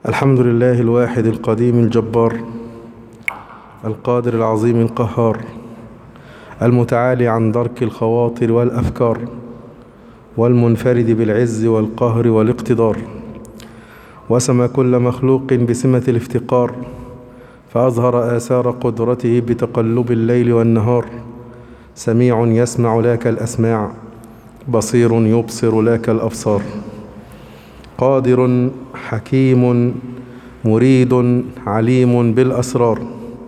الحمد لله الواحد القديم الجبار القادر العظيم القهار المتعالي عن درك الخواطر والأفكار والمنفرد بالعز والقهر والاقتدار وسم كل مخلوق بسمة الافتقار فأظهر آثار قدرته بتقلب الليل والنهار سميع يسمع لك الأسماع بصير يبصر لك الأبصار قادر حكيم مريد عليم بالأسرار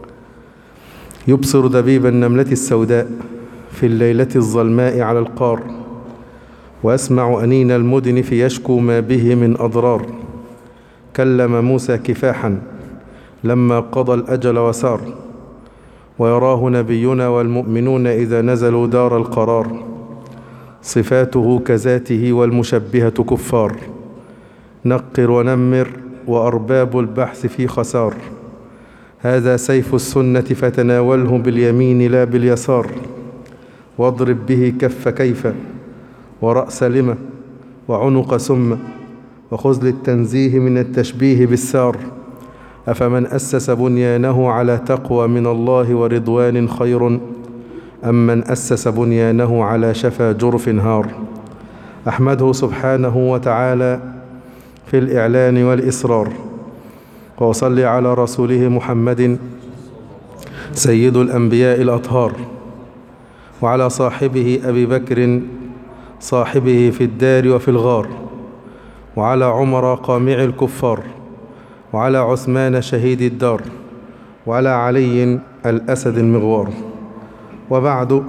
يبصر دبيب النملة السوداء في الليلة الظلماء على القار ويسمع أنين المدنف يشكو ما به من أضرار كلم موسى كفاحا لما قضى الأجل وسار ويراه نبينا والمؤمنون إذا نزلوا دار القرار صفاته كذاته والمشبهة كفار نقر ونمر وأرباب البحث في خسار هذا سيف السنة فتناوله باليمين لا باليسار واضرب به كف كيف ورأس لم وعنق سم وخذ للتنزيه من التشبيه بالسار أفمن أسس بنيانه على تقوى من الله ورضوان خير أم من أسس بنيانه على شفا جرف هار أحمده سبحانه وتعالى في الإعلان والإصرار وصل على رسوله محمد سيد الأنبياء الأطهار وعلى صاحبه أبي بكر صاحبه في الدار وفي الغار وعلى عمر قامع الكفار وعلى عثمان شهيد الدار وعلى علي الأسد المغوار وبعد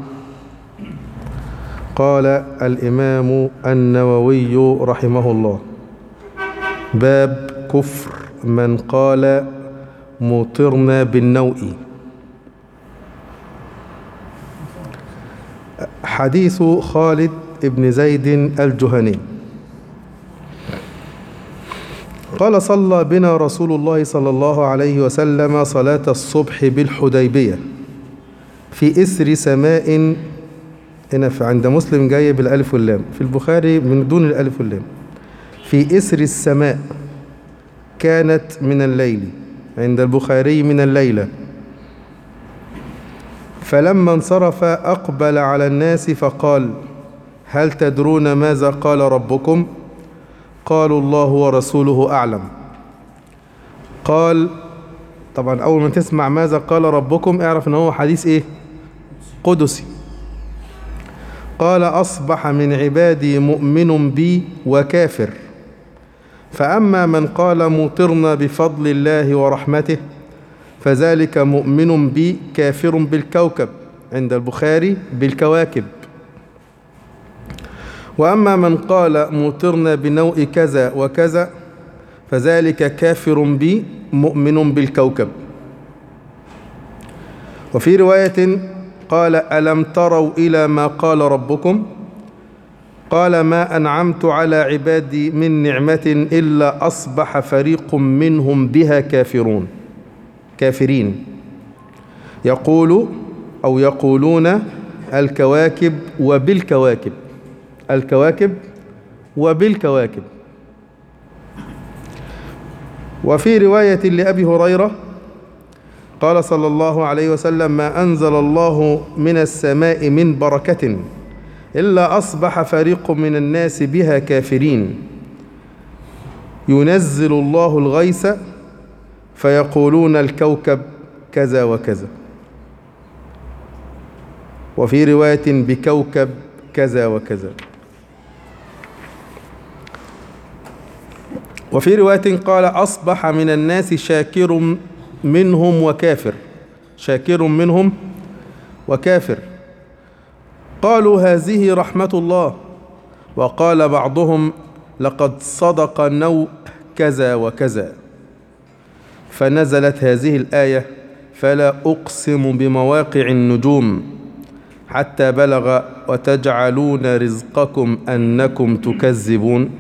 قال الإمام النووي رحمه الله باب كفر من قال مطرنا بالنوء حديث خالد بن زيد الجهني قال صلى بنا رسول الله صلى الله عليه وسلم صلاة الصبح بالحديبية في إسر سماء هنا عند مسلم جاي بالألف واللام في البخاري من دون الألف واللام في إسر السماء كانت من الليل عند البخاري من الليلة فلما انصرف أقبل على الناس فقال هل تدرون ماذا قال ربكم قالوا الله ورسوله أعلم قال طبعا أول ما تسمع ماذا قال ربكم اعرف أنه هو حديث إيه قدسي قال أصبح من عبادي مؤمن بي وكافر فأما من قال مطرنا بفضل الله ورحمته فذلك مؤمن بي كافر بالكوكب عند البخاري بالكواكب وأما من قال مطرنا بنوء كذا وكذا فذلك كافر بي مؤمن بالكوكب وفي رواية قال ألم تروا إلى ما قال ربكم قال ما أنعمت على عبادي من نعمة إلا أصبح فريق منهم بها كافرون كافرين يقول أو يقولون الكواكب وبالكواكب الكواكب وبالكواكب وفي رواية لأبي هريرة قال صلى الله عليه وسلم ما أنزل الله من السماء من بركة إلا أصبح فريق من الناس بها كافرين ينزل الله الغيث فيقولون الكوكب كذا وكذا وفي رواية بكوكب كذا وكذا وفي رواية قال أصبح من الناس شاكر منهم وكافر شاكر منهم وكافر قالوا هذه رحمة الله وقال بعضهم لقد صدق نوء كذا وكذا فنزلت هذه الآية فلا أقسم بمواقع النجوم حتى بلغ وتجعلون رزقكم أنكم تكذبون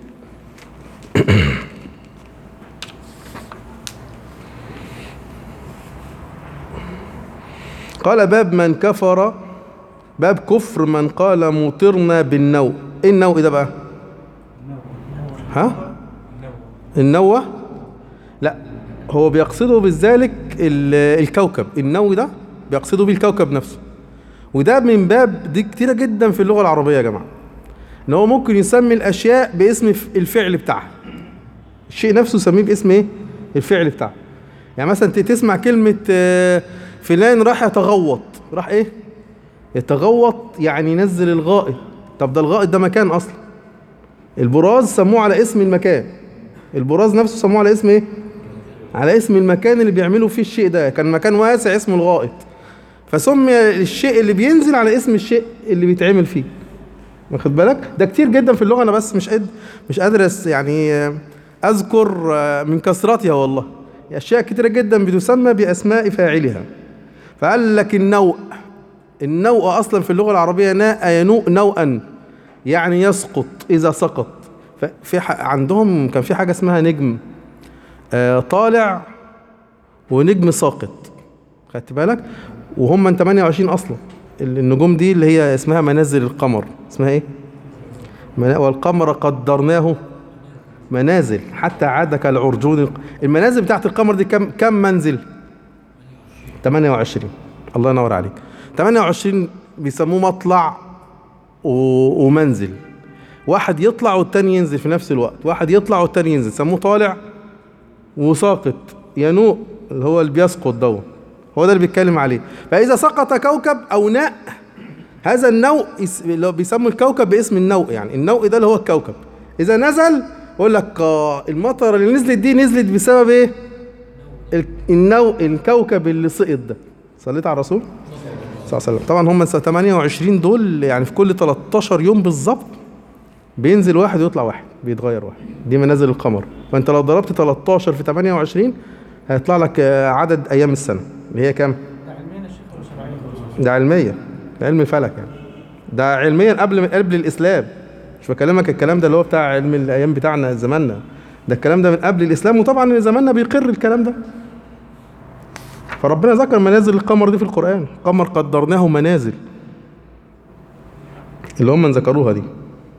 قال باب من كفر باب كفر من قال مطرنا بالنوء ايه النوء ده بقى ها النوة لا هو بيقصده بذلك ال- الكوكب النووي ده بيقصده بيه الكوكب نفسه وده من باب دي كتيرة جدا في اللغة العربية يا جماعة ان هو ممكن يسمي الاشياء باسم ف- الفعل بتاعها الشيء نفسه يسميه باسم ايه الفعل بتاعه يعني مثلا ت- تسمع كلمة آه، فلان راح يتغوط راح ايه يتغوط يعني ينزل الغائط طب ده الغائط ده مكان اصلا البراز سموه على اسم المكان البراز نفسه سموه على اسم ايه على اسم المكان اللي بيعملوا فيه الشيء ده كان مكان واسع اسمه الغائط فسمي الشيء اللي بينزل على اسم الشيء اللي بيتعمل فيه واخد بالك ده كتير جدا في اللغه انا بس مش قد مش قادر أس- يعني آه، اذكر آه، من كثرتها والله اشياء كتيره جدا بتسمى باسماء فاعلها فقال لك النوء النوء اصلا في اللغه العربيه ناء ينوء نوءا يعني يسقط اذا سقط ففي ح- عندهم كان في حاجه اسمها نجم آه، طالع ونجم ساقط خدت بالك وهم من 28 اصلا ال- النجوم دي اللي هي اسمها منازل القمر اسمها ايه منا- والقمر قدرناه منازل حتى عاد كالعرجون الق- المنازل بتاعت القمر دي كم كم منزل 28 الله ينور عليك 28 بيسموه مطلع و- ومنزل واحد يطلع والتاني ينزل في نفس الوقت واحد يطلع والتاني ينزل سموه طالع وساقط ينوء اللي هو اللي بيسقط دوت هو ده اللي بيتكلم عليه فإذا سقط كوكب أو ناء هذا النوء يس- اللي هو بيسموا الكوكب باسم النوء يعني النوء ده اللي هو الكوكب إذا نزل يقول لك آه، المطر اللي نزلت دي نزلت بسبب إيه؟ ال- النوء الكوكب اللي سقط ده صليت على الرسول صلى الله عليه وسلم طبعا هم 28 دول يعني في كل 13 يوم بالظبط بينزل واحد ويطلع واحد بيتغير واحد دي منازل القمر فانت لو ضربت 13 في 28 هيطلع لك آه، عدد ايام السنه اللي هي كام ده علميا يا شيخ ولا شرعيا؟ ده علميا ده علم الفلك يعني ده علميا قبل من قبل الاسلام مش بكلمك الكلام ده اللي هو بتاع علم الايام بتاعنا زماننا ده الكلام ده من قبل الاسلام وطبعا زماننا بيقر الكلام ده فربنا ذكر منازل القمر دي في القران قمر قدرناه منازل اللي هم ذكروها دي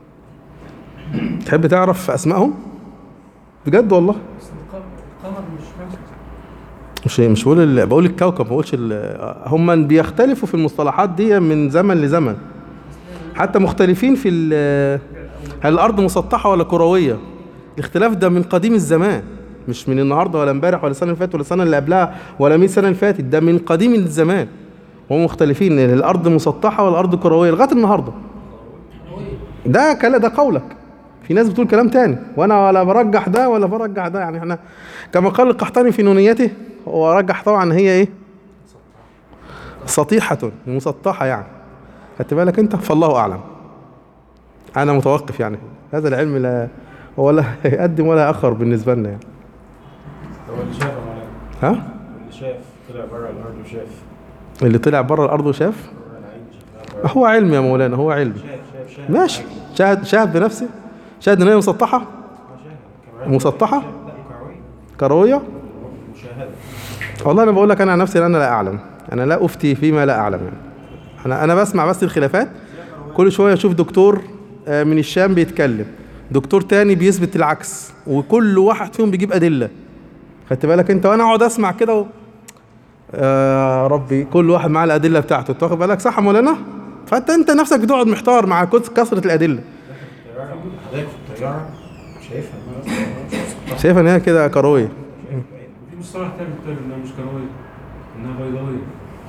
تحب تعرف اسمائهم بجد والله بس الق- القمر مش منزل مش مش بقول ال- بقول الكوكب ما بقولش ال- هم بيختلفوا في المصطلحات دي من زمن لزمن حتى مختلفين في ال- هل الارض مسطحه ولا كرويه الاختلاف ده من قديم الزمان مش من النهارده ولا امبارح ولا السنه اللي فاتت ولا السنه اللي قبلها ولا 100 سنه اللي فاتت ده من قديم الزمان هم مختلفين إن الارض مسطحه ولا الارض كرويه لغايه النهارده ده كلا ده قولك في ناس بتقول كلام تاني وانا ولا برجح ده ولا برجح ده يعني احنا كما قال القحطاني في نونيته هو رجح طبعا هي ايه سطيحة مسطحة يعني خدت بالك انت فالله اعلم انا متوقف يعني هذا العلم لا ولا يقدم ولا يأخر بالنسبة لنا يعني هو اللي شاف يا مولانا ها اللي شاف طلع بره الارض وشاف اللي طلع بره الارض وشاف بره العين شاف هو علم يا مولانا هو علم شاف شاف شاف ماشي شاهد شاهد بنفسه شاهد ان هي مسطحة آه، شاف كمان. مسطحة لا كروي كروية مشاهده والله انا بقول لك انا عن نفسي انا لا اعلم انا لا افتي فيما لا اعلم يعني انا انا بسمع بس الخلافات كل شويه اشوف دكتور آه، من الشام بيتكلم دكتور تاني بيثبت العكس وكل واحد فيهم بيجيب ادله خدت بالك انت وانا اقعد اسمع كده و... آه ربي كل واحد معاه الادله بتاعته انت واخد بالك صح يا مولانا فانت انت نفسك بتقعد محتار مع كث- كثره الادله الطياره حضرتك في الطياره شايفها شايف ان هي كده كرويه في مصطلح تاني بيتقال انها مش كرويه انها بيضاويه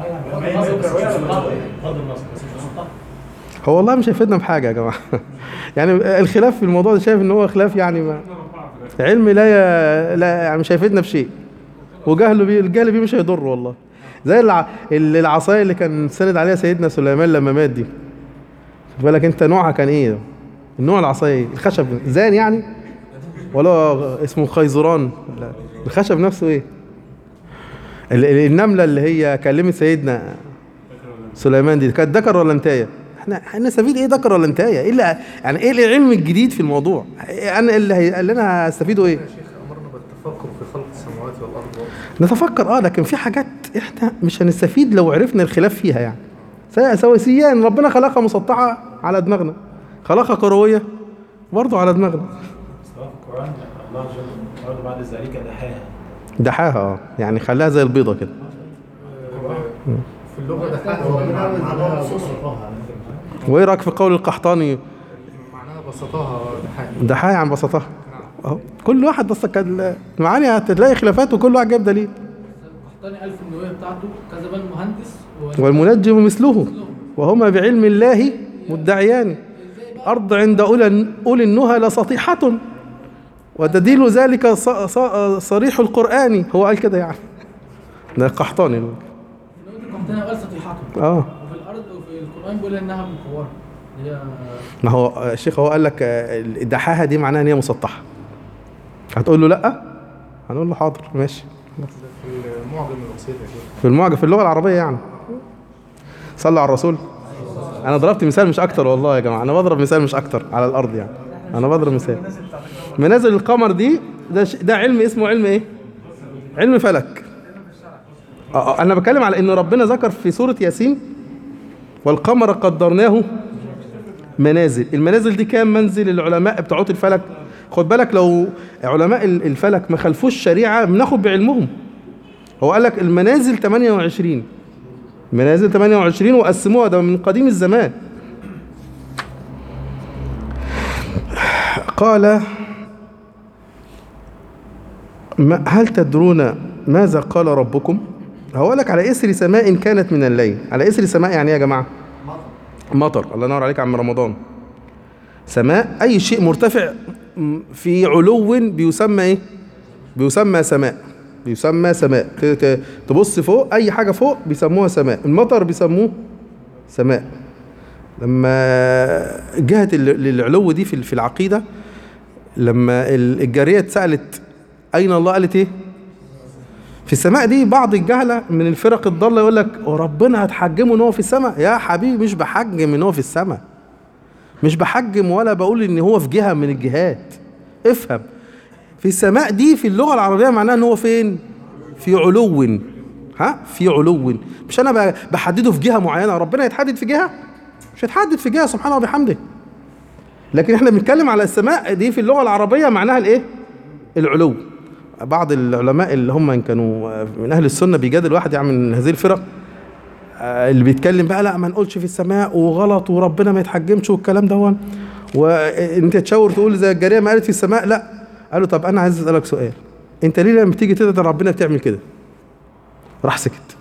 بغض النظر بس مش مسطحه هو والله مش هيفيدنا بحاجه يا جماعه يعني الخلاف في الموضوع ده شايف ان هو خلاف يعني ما احنا ربعها في الاخر علم لا ي... لا يعني مش هيفيدنا بشيء وجهله بيه الجهل بيه مش هيضر والله زي الع... ال- العصايه اللي كان سند عليها سيدنا سليمان لما مات دي خد بالك انت نوعها كان ايه النوع العصايه ايه الخشب زان يعني ولا اسمه خيزران لا الخشب نفسه ايه ال- ال- النمله اللي هي كلمت سيدنا سليمان دي كانت ذكر ولا انتايه احنا هنستفيد ايه ذكر ولا انتايه ايه اللي يعني ايه العلم الجديد في الموضوع انا اللي, هي... اللي انا هستفيده ايه يا شيخ امرنا بالتفكر في خلق السماوات والارض نتفكر اه لكن في حاجات احنا مش هنستفيد لو عرفنا الخلاف فيها يعني س- سواسيان ربنا خلقها مسطحه على دماغنا خلقها كرويه برضه على دماغنا سواء في القران الله جل وعلا بعد ذلك دحاها دحاها اه يعني خلاها زي البيضة كده في اللغة ده حاجة معناها بسطها وايه رايك في قول القحطاني معناها بسطها ده حاجة دحاها عن بسطها اهو كل واحد بس كان معاني هتلاقي خلافات وكل واحد جايب دليل القحطاني قال في النووية بتاعته كذب المهندس و- والمنجم مثله وهما بعلم الله مدعيان أرض عند أولى أولي النهى لسطيحة ودليل ذلك ص- ص- صريح القرآن هو قال كده يعني ده قحطاني في نووية القحطاني قال سطيحته اه وفي الأرض وفي القرآن بيقول إنها مكورة اللي هي ما هو الشيخ هو قال لك آه، الدحاحة دي معناها ان هي مسطحة هتقول له لا هنقول له حاضر ماشي ده في المعجم الوسيط يا شيخ في المعجم في اللغة العربية يعني صلوا على الرسول انا ضربت مثال مش اكتر والله يا جماعة انا بضرب مثال مش اكتر على الارض يعني انا بضرب مثال منازل القمر دي ده ش- ده علم اسمه علم ايه علم فلك آه، آه، انا بتكلم على ان ربنا ذكر في سورة ياسين والقمر قدرناه منازل المنازل دي كام منزل العلماء بتوعات الفلك خد بالك لو علماء ال- الفلك ما خلفوش الشريعة بناخد بعلمهم هو قال لك المنازل 28 منازل 28 وقسموها ده من قديم الزمان قال ما هل تدرون ماذا قال ربكم هقول لك على إسر سماء كانت من الليل على إسر سماء يعني إيه يا جماعة مطر الله ينور عليك يا عم رمضان سماء أي شيء مرتفع م- في علو بيسمى إيه بيسمى سماء بيسمى سماء ت- ت- تبص فوق أي حاجة فوق بيسموها سماء المطر بيسموه سماء لما جهة ال- للعلو دي في في العقيدة لما ال- الجارية اتسألت أين الله قالت إيه في السماء دي بعض الجهلة من الفرق الضالة يقول لك وربنا هتحجمه ان هو في السماء يا حبيبي مش بحجم ان هو في السماء مش بحجم ولا بقول ان هو في جهة من الجهات افهم في السماء دي في اللغة العربية معناها ان هو فين في علو ها في علو مش انا ب- بحدده في جهة معينة ربنا يتحدد في جهة مش هيتحدد في جهة سبحانه وبحمده لكن احنا بنتكلم على السماء دي في اللغة العربية معناها الايه العلو بعض العلماء اللي هم إن كانوا من اهل السنه بيجادل واحد يعني من هذه الفرق آه، اللي بيتكلم بقى لا ما نقولش في السماء وغلط وربنا ما يتحجمش والكلام ده وانت تشاور تقول زي الجاريه ما قالت في السماء لا قالوا طب انا عايز اسالك سؤال انت ليه لما تيجي تدعي ربنا بتعمل كده راح سكت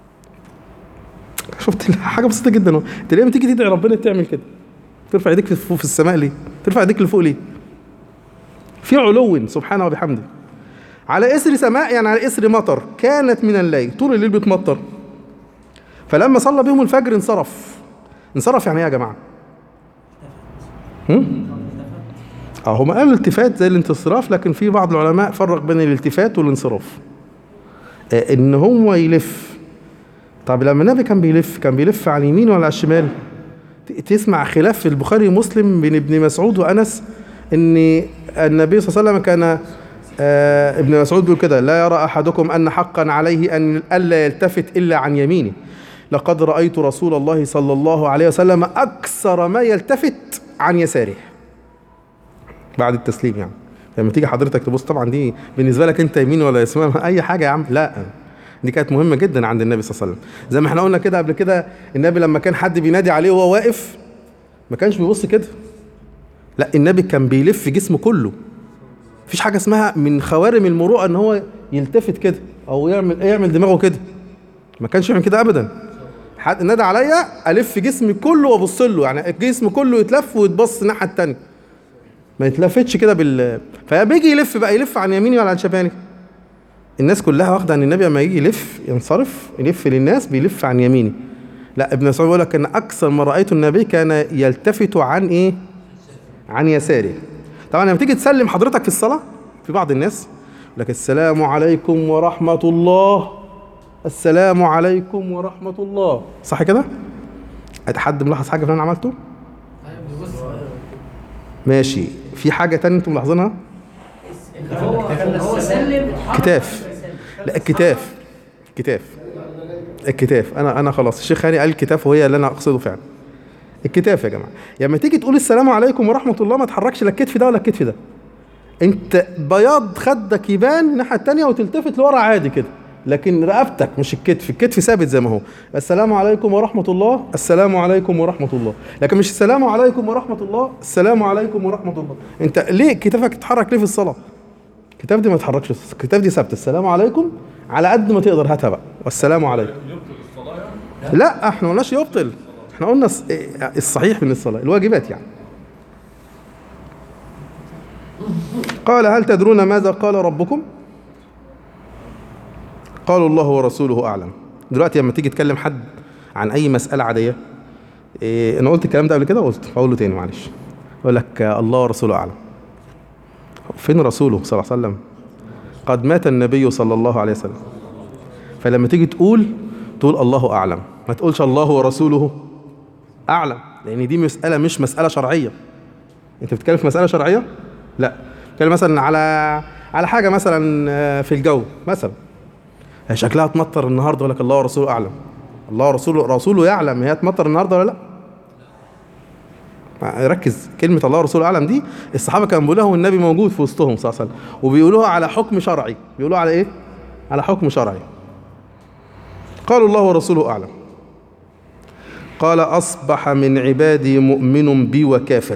شفت حاجه بسيطه جدا اهو انت ليه لما تيجي تدعي ربنا بتعمل كده ترفع ايديك في في السماء ليه ترفع ايديك لفوق ليه في علو سبحانه وبحمده على إسر سماء يعني على إسر مطر كانت من الليل طول الليل بتمطر فلما صلى بهم الفجر انصرف انصرف يعني ايه يا جماعة هم؟ اه هم قالوا الالتفات زي الانتصراف لكن في بعض العلماء فرق بين الالتفات والانصراف آه، ان هو يلف طب لما النبي كان بيلف كان بيلف على اليمين ولا على الشمال ت- تسمع خلاف في البخاري ومسلم بين ابن مسعود وانس ان النبي صلى الله عليه وسلم كان آه ابن مسعود بيقول كده لا يرى احدكم ان حقا عليه ان الا يلتفت الا عن يمينه لقد رايت رسول الله صلى الله عليه وسلم اكثر ما يلتفت عن يساره بعد التسليم يعني لما تيجي حضرتك تبص طبعا دي بالنسبه لك انت يمين ولا يسار اي حاجه يا عم لا دي كانت مهمه جدا عند النبي صلى الله عليه وسلم زي ما احنا قلنا كده قبل كده النبي لما كان حد بينادي عليه وهو واقف ما كانش بيبص كده لا النبي كان بيلف جسمه كله مفيش حاجه اسمها من خوارم المروءه ان هو يلتفت كده او يعمل يعمل دماغه كده ما كانش يعمل كده ابدا حد نادى عليا الف جسمي كله وابص له يعني الجسم كله يتلف ويتبص الناحيه التانيه ما يتلفتش كده بال فبيجي يلف بقى يلف عن يميني ولا عن شمالي الناس كلها واخده عن النبي لما يجي يلف ينصرف يلف للناس بيلف عن يميني لا ابن مسعود بيقول لك ان اكثر ما رايت النبي كان يلتفت عن ايه عن يساره طبعا لما تيجي تسلم حضرتك في الصلاه في بعض الناس يقول لك السلام عليكم ورحمه الله السلام عليكم ورحمه الله صح كده حد ملاحظ حاجه في اللي انا عملته ايوه بص ماشي في حاجه تانية انتم ملاحظينها هو هو سلم كتاف لا الكتاف كتاف الكتاف انا انا خلاص الشيخ هاني قال الكتاف وهي اللي انا اقصده فعلا الكتاف يا جماعه لما تيجي تقول السلام عليكم ورحمه الله ما تحركش لا الكتف ده ولا الكتف ده انت بياض خدك يبان الناحيه التانية وتلتفت لورا عادي كده لكن رقبتك مش الكتف الكتف ثابت زي ما هو السلام عليكم ورحمه الله السلام عليكم ورحمه الله لكن مش السلام عليكم ورحمه الله السلام عليكم ورحمه الله انت ليه كتافك تتحرك ليه في الصلاه الكتاف دي ما تتحركش الكتاف دي ثابته السلام عليكم على قد ما تقدر هاتها بقى والسلام عليكم لا احنا ما قلناش يبطل احنا قلنا الص- الصحيح من الصلاه الواجبات يعني قال هل تدرون ماذا قال ربكم قالوا الله ورسوله اعلم دلوقتي لما تيجي تكلم حد عن اي مساله عاديه إيه انا قلت الكلام ده قبل كده قلت هقوله تاني معلش يقول لك آه، الله ورسوله اعلم فين رسوله صلى الله عليه وسلم قد مات النبي صلى الله عليه وسلم فلما تيجي تقول تقول الله اعلم ما تقولش الله ورسوله اعلم لان دي مساله مش مساله شرعيه انت بتتكلم في مساله شرعيه لا بتتكلم مثلا على على حاجه مثلا آه، في الجو مثلا هي شكلها تمطر النهارده يقول لك الله ورسوله اعلم الله ورسوله رسوله يعلم هي تمطر النهارده ولا لا ركز كلمة الله ورسوله أعلم دي الصحابة كانوا بيقولوها والنبي موجود في وسطهم صلى الله عليه وسلم وبيقولوها على حكم شرعي بيقولوها على إيه؟ على حكم شرعي قالوا الله ورسوله أعلم قال أصبح من عبادي مؤمن بي وكافر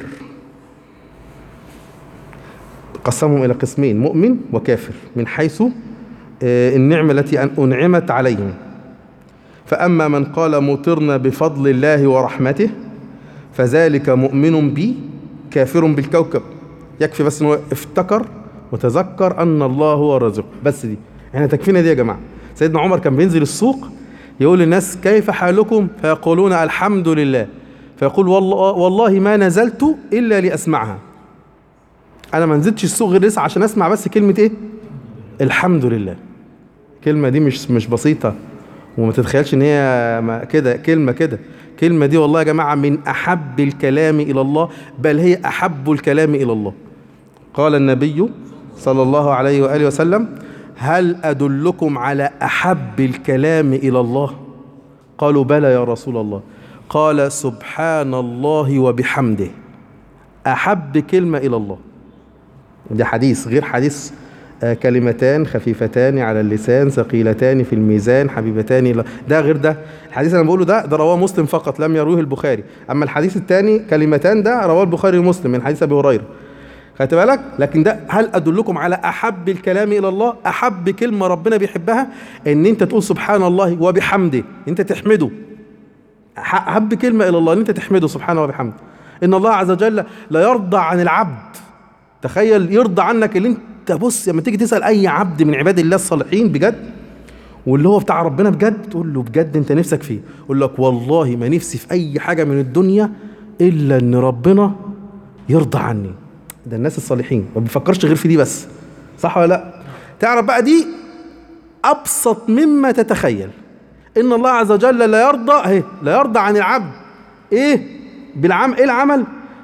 قسمهم إلى قسمين مؤمن وكافر من حيث آه، النعمة التي أن- أنعمت عليهم فأما من قال مطرنا بفضل الله ورحمته فذلك مؤمن بي كافر بالكوكب يكفي بس انه افتكر وتذكر ان الله هو الرازق بس دي احنا تكفينا دي يا جماعه سيدنا عمر كان بينزل السوق يقول للناس كيف حالكم فيقولون الحمد لله فيقول والله والله ما نزلت الا لاسمعها انا ما نزلتش السوق غير لسه عشان اسمع بس كلمه ايه الحمد لله الكلمه دي مش مش بسيطه وما تتخيلش ان هي ما- كده كلمه كده كلمه دي والله يا جماعه من احب الكلام الى الله بل هي احب الكلام الى الله قال النبي صلى الله عليه واله وسلم هل ادلكم على احب الكلام الى الله قالوا بلى يا رسول الله قال سبحان الله وبحمده احب كلمه الى الله ده حديث غير حديث آه، كلمتان خفيفتان على اللسان ثقيلتان في الميزان حبيبتان إلى ده غير ده الحديث اللي انا بقوله ده ده رواه مسلم فقط لم يرويه البخاري اما الحديث الثاني كلمتان ده رواه البخاري ومسلم من حديث ابي هريره خدت بالك لكن ده هل ادلكم على احب الكلام الى الله احب كلمه ربنا بيحبها ان انت تقول سبحان الله وبحمده انت تحمده أح- احب كلمه الى الله ان انت تحمده سبحانه وبحمده ان الله عز وجل لا يرضى عن العبد تخيل يرضى عنك اللي انت بص لما تيجي تسال اي عبد من عباد الله الصالحين بجد واللي هو بتاع ربنا بجد تقول له بجد انت نفسك فيه يقول لك والله ما نفسي في اي حاجه من الدنيا الا ان ربنا يرضى عني ده الناس الصالحين ما بيفكرش غير في دي بس صح ولا لا تعرف بقى دي ابسط مما تتخيل ان الله عز وجل لا يرضى اهي لا يرضى عن العبد ايه بالعم ايه العمل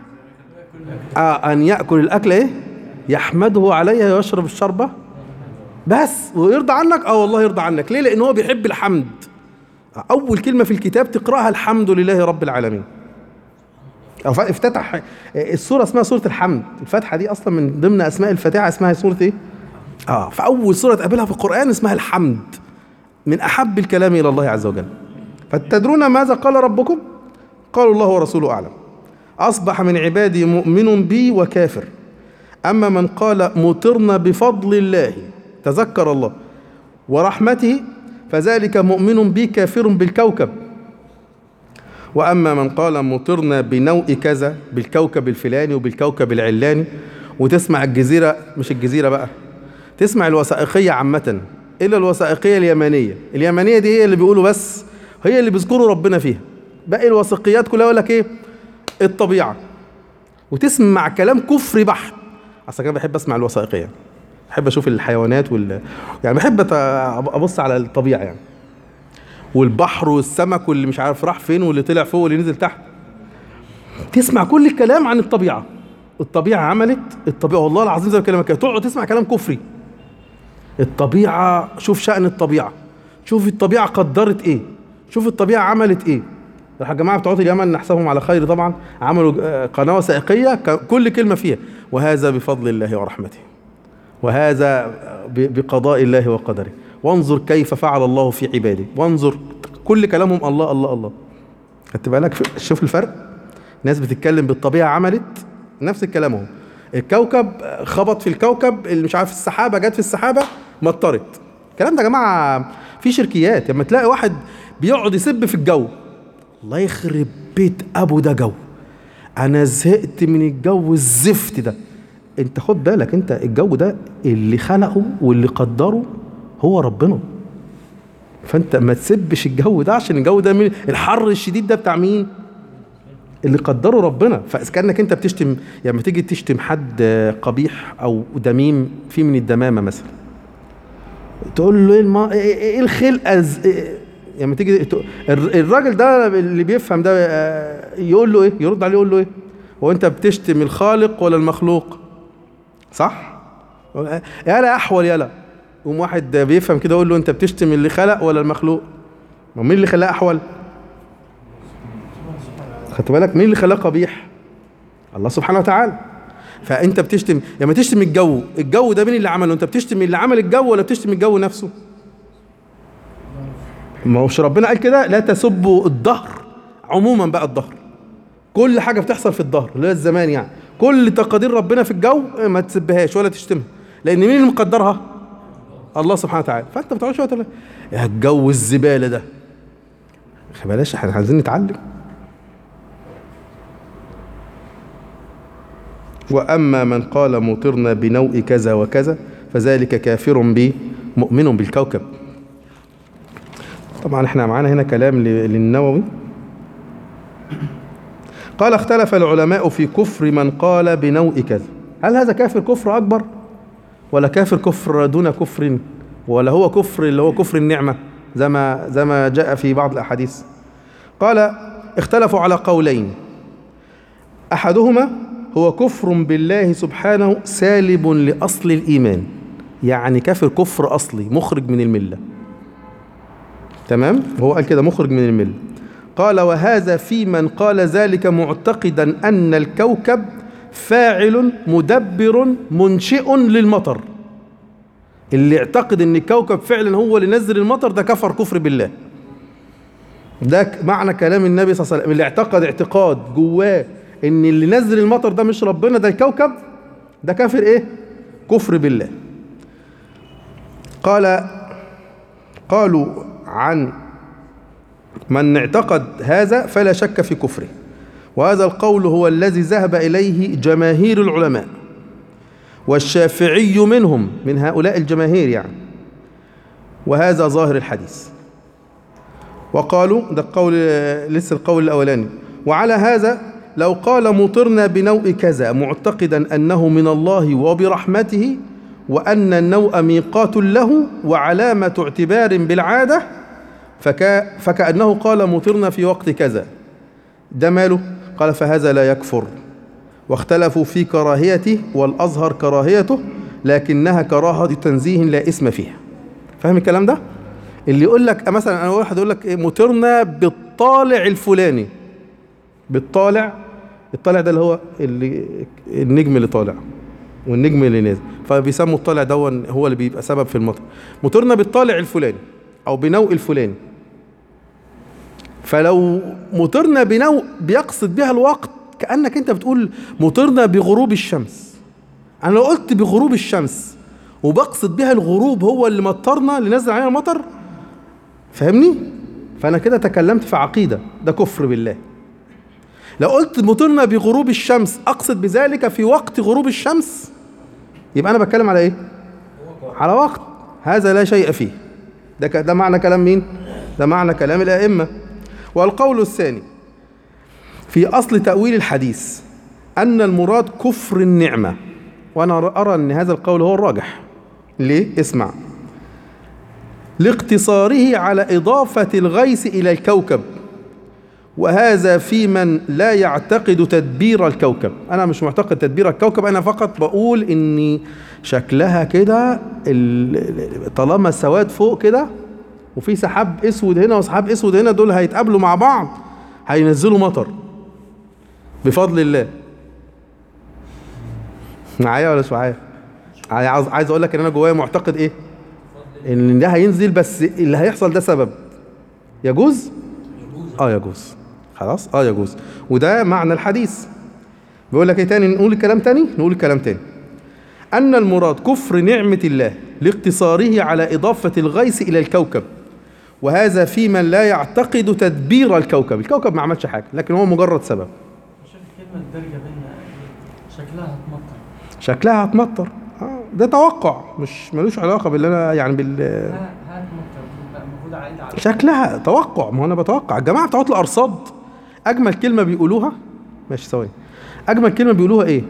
آه ان ياكل الاكل ايه يحمده عليها ويشرب الشربه بس ويرضى عنك اه والله يرضى عنك ليه لان هو بيحب الحمد اول كلمه في الكتاب تقراها الحمد لله رب العالمين أو ف- افتتح السوره اسمها سوره الحمد الفاتحه دي اصلا من ضمن اسماء الفاتحه اسمها سوره ايه اه فاول سوره تقابلها في القران اسمها الحمد من احب الكلام الى الله عز وجل فتدرون ماذا قال ربكم قالوا الله ورسوله اعلم اصبح من عبادي مؤمن بي وكافر اما من قال مطرنا بفضل الله تذكر الله ورحمته فذلك مؤمن بي كافر بالكوكب واما من قال مطرنا بنوء كذا بالكوكب الفلاني وبالكوكب العلاني وتسمع الجزيره مش الجزيره بقى تسمع الوثائقيه عامه الا الوثائقيه اليمنيه اليمنيه دي هي اللي بيقولوا بس هي اللي بيذكروا ربنا فيها باقي الوثائقيات كلها يقول لك ايه الطبيعه وتسمع كلام كفري بحت اصل انا بحب اسمع الوثائقيه بحب اشوف الحيوانات وال يعني بحب أت- ابص على الطبيعه يعني والبحر والسمك واللي مش عارف راح فين واللي طلع فوق واللي نزل تحت تسمع كل الكلام عن الطبيعه الطبيعه عملت الطبيعه والله العظيم زي ما بكلمك كده تقعد تسمع كلام كفري الطبيعه شوف شأن الطبيعه شوف الطبيعه قدرت ايه شوف الطبيعه عملت ايه راح يا جماعه بتوع اليمن نحسبهم على خير طبعا عملوا آه، قناه وثائقيه ك- كل كلمه فيها وهذا بفضل الله ورحمته وهذا ب- بقضاء الله وقدره وانظر كيف فعل الله في عباده وانظر كل كلامهم الله الله الله خدت بالك في- شوف الفرق ناس بتتكلم بالطبيعة عملت نفس الكلام اهو الكوكب خبط في الكوكب اللي مش عارف السحابة جت في السحابة مطرت الكلام ده يا جماعة في شركيات لما تلاقي واحد بيقعد يسب في الجو الله يخرب بيت ابو ده جو انا زهقت من الجو الزفت ده انت خد بالك انت الجو ده اللي خلقه واللي قدره هو ربنا فانت ما تسبش الجو ده عشان الجو ده مين الحر الشديد ده بتاع مين اللي قدره ربنا فكانك انت بتشتم يعني لما تيجي تشتم حد قبيح او دميم في من الدمامه مثلا تقول له ايه الما... ايه إيه الخلقه ز... إيه لما تيجي ت- الر- الراجل ده اللي بيفهم ده آه، يقول له ايه يرد عليه يقول له ايه هو انت بتشتم الخالق ولا المخلوق صح يالا احول يالا يقوم واحد بيفهم كده يقول له انت بتشتم اللي خلق ولا المخلوق ما مين اللي خلاه احول خدت بالك مين اللي خلاه قبيح الله سبحانه وتعالى فانت بتشتم لما تشتم الجو الجو ده مين اللي عمله انت بتشتم اللي عمل الجو ولا بتشتم الجو نفسه ما هوش ربنا قال كده لا تسبوا الظهر عموما بقى الظهر كل حاجه بتحصل في الظهر اللي هو الزمان يعني كل تقادير ربنا في الجو ما تسبهاش ولا تشتمها لان مين اللي مقدرها الله سبحانه وتعالى فانت ما بتقعدش وقت لا- يا الجو الزباله ده خ- بلاش احنا عايزين نتعلم واما من قال مطرنا بنوء كذا وكذا فذلك كافر بي مؤمن بالكوكب طبعا احنا معانا هنا كلام ل- للنووي قال اختلف العلماء في كفر من قال بنوء كذا هل هذا كافر كفر اكبر ولا كافر كفر دون كفر ولا هو كفر اللي هو كفر النعمه زي ما زي ما جاء في بعض الاحاديث قال اختلفوا على قولين احدهما هو كفر بالله سبحانه سالب لاصل الايمان يعني كافر كفر اصلي مخرج من المله تمام هو قال كده مخرج من المله قال وهذا في من قال ذلك معتقدا ان الكوكب فاعل مدبر منشئ للمطر اللي اعتقد ان الكوكب فعلا هو اللي نزل المطر ده كفر كفر بالله ده ك- معنى كلام النبي صلى الله عليه وسلم اللي اعتقد اعتقاد جواه ان اللي نزل المطر ده مش ربنا ده الكوكب ده كافر ايه كفر بالله قال قالوا عن من اعتقد هذا فلا شك في كفره وهذا القول هو الذي ذهب إليه جماهير العلماء والشافعي منهم من هؤلاء الجماهير يعني وهذا ظاهر الحديث وقالوا ده القول لسه القول الأولاني وعلى هذا لو قال مطرنا بنوء كذا معتقدا أنه من الله وبرحمته وأن النوء ميقات له وعلامة اعتبار بالعادة فكا فكأنه قال مطرنا في وقت كذا ده ماله قال فهذا لا يكفر واختلفوا في كراهيته والأظهر كراهيته لكنها كراهة تنزيه لا اسم فيها فاهم الكلام ده اللي يقول لك مثلا انا واحد يقول لك إيه، مطرنا بالطالع الفلاني بالطالع الطالع ده اللي هو اللي النجم اللي طالع والنجم اللي نازل فبيسموا الطالع ده هو اللي بيبقى سبب في المطر مطرنا بالطالع الفلاني او بنوء الفلاني فلو مطرنا بنوء بيقصد بها الوقت كانك انت بتقول مطرنا بغروب الشمس انا لو قلت بغروب الشمس وبقصد بها الغروب هو اللي مطرنا اللي نزل علينا المطر فاهمني فانا كده تكلمت في عقيده ده كفر بالله لو قلت مطرنا بغروب الشمس اقصد بذلك في وقت غروب الشمس يبقى انا بتكلم على ايه على وقت هذا لا شيء فيه ده ك- ده معنى كلام مين ده معنى كلام الائمه والقول الثاني في اصل تاويل الحديث ان المراد كفر النعمه وانا ارى ان هذا القول هو الراجح ليه اسمع لاقتصاره على اضافه الغيث الى الكوكب وهذا في من لا يعتقد تدبير الكوكب انا مش معتقد تدبير الكوكب انا فقط بقول ان شكلها كده ال- طالما السواد فوق كده وفي سحاب اسود هنا وسحاب اسود هنا دول هيتقابلوا مع بعض هينزلوا مطر بفضل الله معايا ولا مش معايا عايز عايز اقول لك ان انا جوايا معتقد ايه ان ده هينزل بس اللي هيحصل ده سبب يجوز اه يجوز خلاص اه يجوز وده معنى الحديث بيقول لك ايه تاني نقول الكلام تاني نقول الكلام تاني ان المراد كفر نعمه الله لاقتصاره على اضافه الغيث الى الكوكب وهذا في من لا يعتقد تدبير الكوكب الكوكب ما عملش حاجه لكن هو مجرد سبب عشان الكلمة الدارجة بينا شكلها هتمطر شكلها هتمطر آه ده توقع مش ملوش علاقه باللي انا يعني بال ها- هتمطر بيبقى المفروض عايد على شكلها توقع ما هو انا بتوقع الجماعه بتوع الارصاد اجمل كلمه بيقولوها ماشي ثواني اجمل كلمه بيقولوها ايه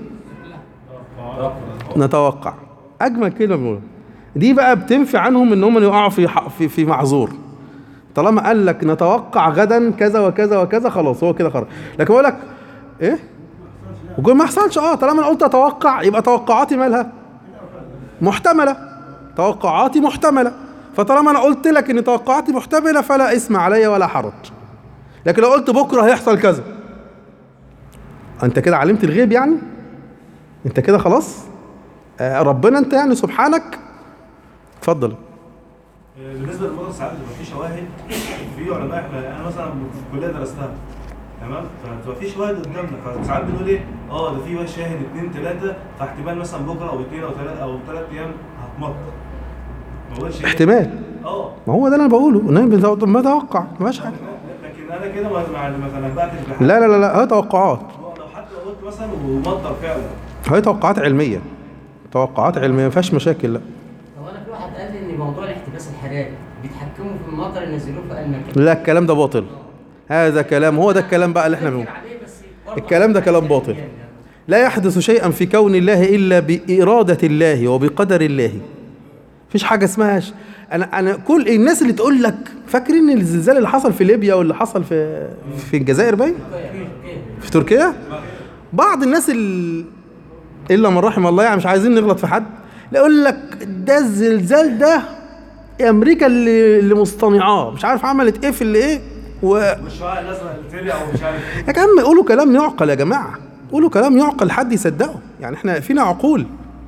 نتوقع اجمل كلمه بيقولوها دي بقى بتنفي عنهم ان هم يقعوا في ح- في في معذور طالما قال لك نتوقع غدا كذا وكذا وكذا خلاص هو كده خرج لكن بقول لك ايه وقول ما حصلش اه طالما انا قلت اتوقع يبقى توقعاتي مالها محتمله توقعاتي محتمله فطالما انا قلت لك ان توقعاتي محتمله فلا اسم علي ولا حرج لكن لو قلت بكره هيحصل كذا انت كده علمت الغيب يعني انت كده خلاص آه ربنا انت يعني سبحانك اتفضل بالنسبه للمدرسه ساعات بيبقى في شواهد في علماء احنا انا مثلا في الكليه درستها تمام فبتبقى في شواهد قدامنا فساعات بنقول ايه اه ده في شاهد اثنين ثلاثه فاحتمال مثلا بكره او اثنين او ثلاثه او ثلاث ايام هتمطر ما بقولش إيه؟ احتمال اه ما هو ده اللي انا بقوله ان انا بتو- ما اتوقع ما فيهاش حاجه لكن انا كده ما ما ما تنبأتش بحاجه لا لا لا لا هي توقعات لو حتى لو قلت مثلا ومطر فعلا هي توقعات علميه توقعات علميه ما فيهاش مشاكل لا هو انا في واحد قال لي ان موضوع الاحتباس الحراري بيتحكموا في المطر ينزلوه في اي مكان لا الكلام ده باطل هذا كلام هو ده الكلام بقى اللي احنا بنقوله عليه بس برضه الكلام ده كلام باطل لا يحدث شيئا في كون الله الا باراده الله وبقدر الله مفيش حاجه اسمها ش... انا انا كل الناس اللي تقول لك فاكرين الزلزال اللي حصل في ليبيا واللي حصل في في الجزائر باين في تركيا بعض الناس ال... الا من رحم الله يعني مش عايزين نغلط في حد لا يقول لك ده الزلزال ده امريكا اللي اللي مصطنعاه مش عارف عملت ايه في اللي ايه و... والشعاع الازرق اللي طلع ومش عارف ايه يا جماعه قولوا كلام يعقل يا جماعه قولوا كلام يعقل حد يصدقه يعني احنا فينا عقول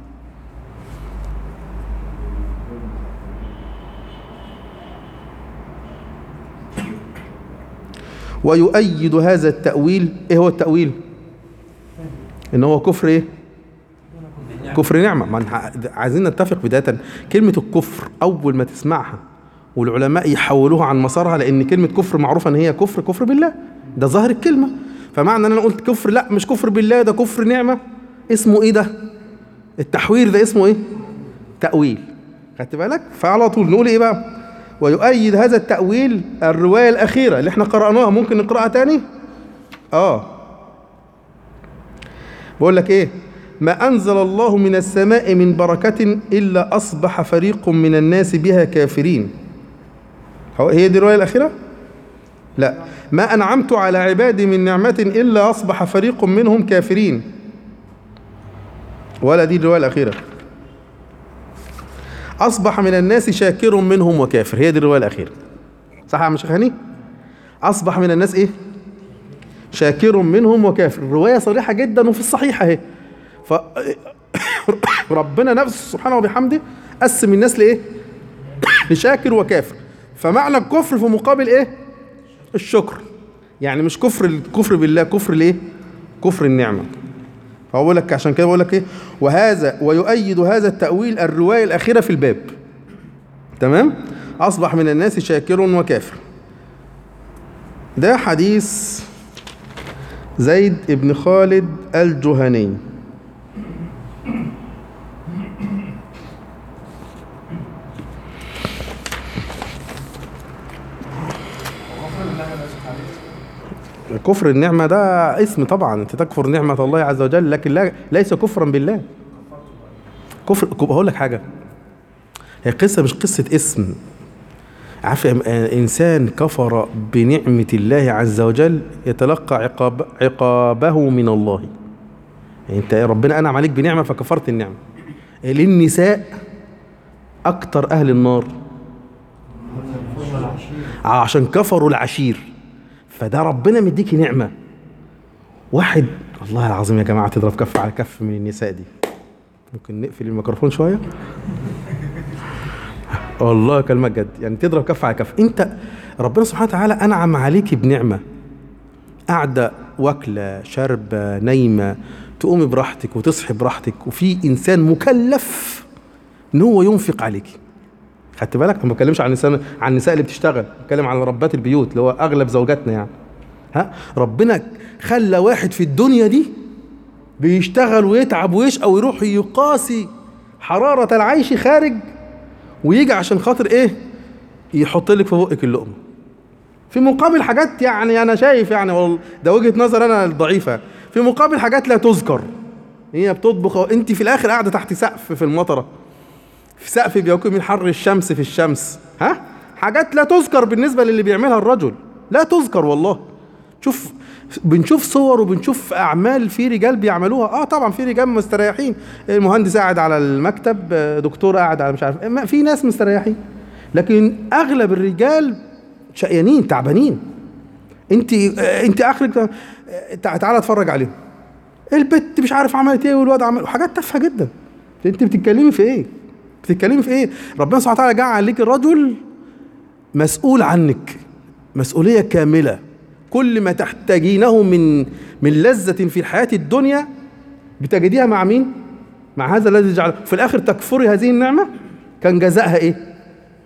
ويؤيد هذا التأويل ايه هو التأويل ان هو كفر ايه كفر نعمة ما إحنا عايزين نتفق بداية كلمة الكفر أول ما تسمعها والعلماء يحولوها عن مسارها لأن كلمة كفر معروفة إن هي كفر كفر بالله ده ظاهر الكلمة فمعنى إن أنا قلت كفر لا مش كفر بالله ده كفر نعمة اسمه إيه ده؟ التحوير ده اسمه إيه؟ تأويل خدت بالك؟ فعلى طول نقول إيه بقى؟ ويؤيد هذا التأويل الرواية الأخيرة اللي احنا قرأناها ممكن نقرأها تاني؟ آه بقول لك ايه ما انزل الله من السماء من بركه الا اصبح فريق من الناس بها كافرين هو هي دي الروايه الاخيره لا ما انعمت على عبادي من نعمه الا اصبح فريق منهم كافرين ولا دي الروايه الاخيره اصبح من الناس شاكر منهم وكافر هي دي الروايه الاخيره صح يا عم شيخ هاني اصبح من الناس ايه شاكر منهم وكافر الرواية صريحة جدا وفي الصحيح اهي ف ربنا نفسه سبحانه وبحمده قسم الناس لايه لشاكر وكافر فمعنى الكفر في مقابل ايه الشكر يعني مش كفر الكفر بالله كفر الايه كفر النعمة فهو بقول لك عشان كده بقول لك ايه وهذا ويؤيد هذا التأويل الرواية الأخيرة في الباب تمام أصبح من الناس شاكر وكافر ده حديث زيد بن خالد الجهني كفر النعمة ده اسم طبعا انت تكفر نعمة الله عز وجل لكن لا ليس كفرا بالله كفر هقول لك حاجة هي قصة مش قصة اسم عارف انسان كفر بنعمه الله عز وجل يتلقى عقاب عقابه من الله يعني انت ربنا انعم عليك بنعمه فكفرت النعمه للنساء اكتر اهل النار عشان كفروا العشير فده ربنا مديكي نعمه واحد والله العظيم يا جماعه تضرب كف على كف من النساء دي ممكن نقفل الميكروفون شويه والله كلمة جد يعني تضرب كف على كف انت ربنا سبحانه وتعالى انعم عليك بنعمه قاعده واكله شاربه نايمه تقومي براحتك وتصحي براحتك وفي انسان مكلف ان هو ينفق عليك خدت بالك انا ما بتكلمش عن النساء عن النساء اللي بتشتغل بتكلم عن ربات البيوت اللي هو اغلب زوجاتنا يعني ها ربنا خلى واحد في الدنيا دي بيشتغل ويتعب ويشقى ويروح يقاسي حرارة العيش خارج ويجي عشان خاطر ايه يحط لك في بقك اللقمة في مقابل حاجات يعني انا شايف يعني والله ده وجهة نظر انا الضعيفة في مقابل حاجات لا تذكر هي بتطبخ انت في الاخر قاعدة تحت سقف في المطرة في سقف بيكون من حر الشمس في الشمس ها حاجات لا تذكر بالنسبة للي بيعملها الرجل لا تذكر والله شوف بنشوف صور وبنشوف اعمال في رجال بيعملوها اه طبعا في رجال مستريحين المهندس قاعد على المكتب آه، دكتور قاعد على مش عارف ما- في ناس مستريحين لكن اغلب الرجال شقيانين تعبانين انت آه، انت اخرك آه، تع- تعالى اتفرج عليهم البت مش عارف عملت ايه والواد عمل حاجات تافهه جدا انت بتتكلمي في ايه بتتكلمي في ايه ربنا سبحانه وتعالى جعل عليك الرجل مسؤول عنك مسؤوليه كامله كل ما تحتاجينه من من لذة في الحياة الدنيا بتجديها مع مين؟ مع هذا الذي جعل في الآخر تكفري هذه النعمة كان جزاءها إيه؟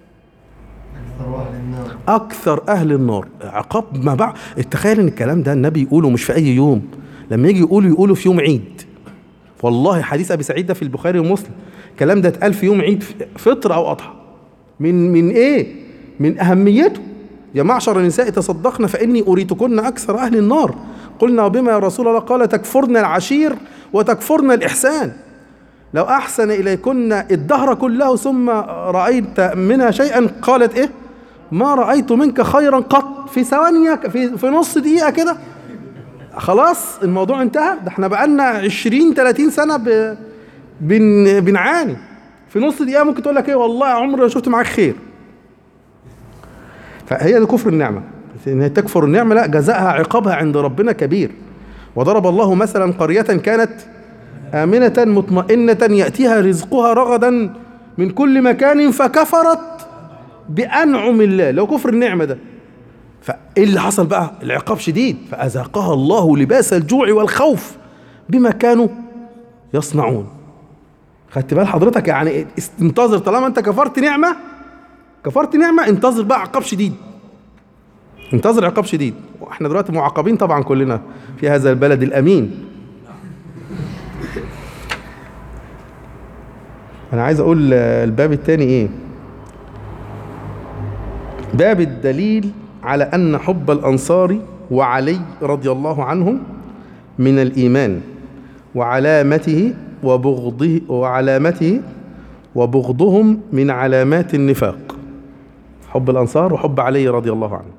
أكثر أهل النار عقاب ما بعد تخيل إن الكلام ده النبي يقوله مش في أي يوم لما يجي يقوله يقوله في يوم عيد والله حديث أبي سعيد ده في البخاري ومسلم الكلام ده اتقال في يوم عيد فطر أو أضحى من من إيه؟ من أهميته يا معشر النساء تصدقن فإني أريتكن أكثر أهل النار قلنا وبما يا رسول الله قال تكفرن العشير وتكفرن الإحسان لو أحسن إليكن الدهر كله ثم رأيت منها شيئا قالت إيه ما رأيت منك خيرا قط في ثواني في, في نص دقيقة كده خلاص الموضوع انتهى ده احنا بقالنا 20 30 سنة ب... بن... بنعاني في نص دقيقة ممكن تقول لك ايه والله عمري ما شفت معاك خير فهي ده كفر النعمة ان هي تكفر النعمة لا جزاءها عقابها عند ربنا كبير وضرب الله مثلا قرية كانت آمنة مطمئنة يأتيها رزقها رغدا من كل مكان فكفرت بأنعم الله لو كفر النعمة ده فإيه اللي حصل بقى العقاب شديد فأذاقها الله لباس الجوع والخوف بما كانوا يصنعون خدت بال حضرتك يعني انتظر طالما انت كفرت نعمة كفرت نعمة انتظر بقى عقاب شديد انتظر عقاب شديد واحنا دلوقتي معاقبين طبعا كلنا في هذا البلد الامين انا عايز اقول الباب الثاني ايه باب الدليل على ان حب الانصار وعلي رضي الله عنهم من الايمان وعلامته وبغضه وعلامته وبغضهم من علامات النفاق حب الانصار وحب علي رضي الله عنه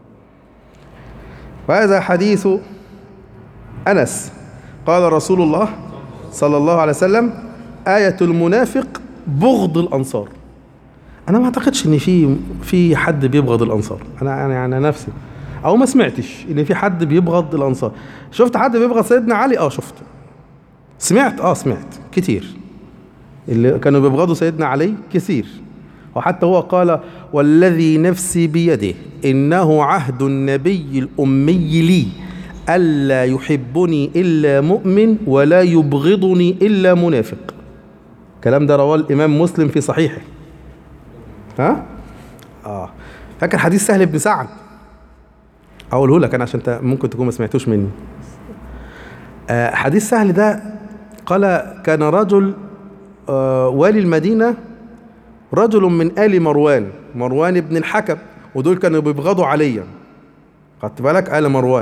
وهذا حديث انس قال رسول الله صلى الله عليه وسلم آية المنافق بغض الأنصار أنا ما أعتقدش إن في في حد بيبغض الأنصار أنا يعني أنا نفسي أو ما سمعتش إن في حد بيبغض الأنصار شفت حد بيبغض سيدنا علي أه شفت سمعت أه سمعت كتير اللي كانوا بيبغضوا سيدنا علي كثير وحتى هو قال والذي نفسي بيده إنه عهد النبي الأمي لي ألا يحبني إلا مؤمن ولا يبغضني إلا منافق الكلام ده رواه الإمام مسلم في صحيحه ها؟ آه فاكر حديث سهل بن سعد أقوله لك أنا عشان انت ممكن تكون ما سمعتوش مني آه حديث سهل ده قال كان رجل آه والي المدينة رجل من آل مروان مروان بن الحكم ودول كانوا بيبغضوا عليا خدت بالك آل مروان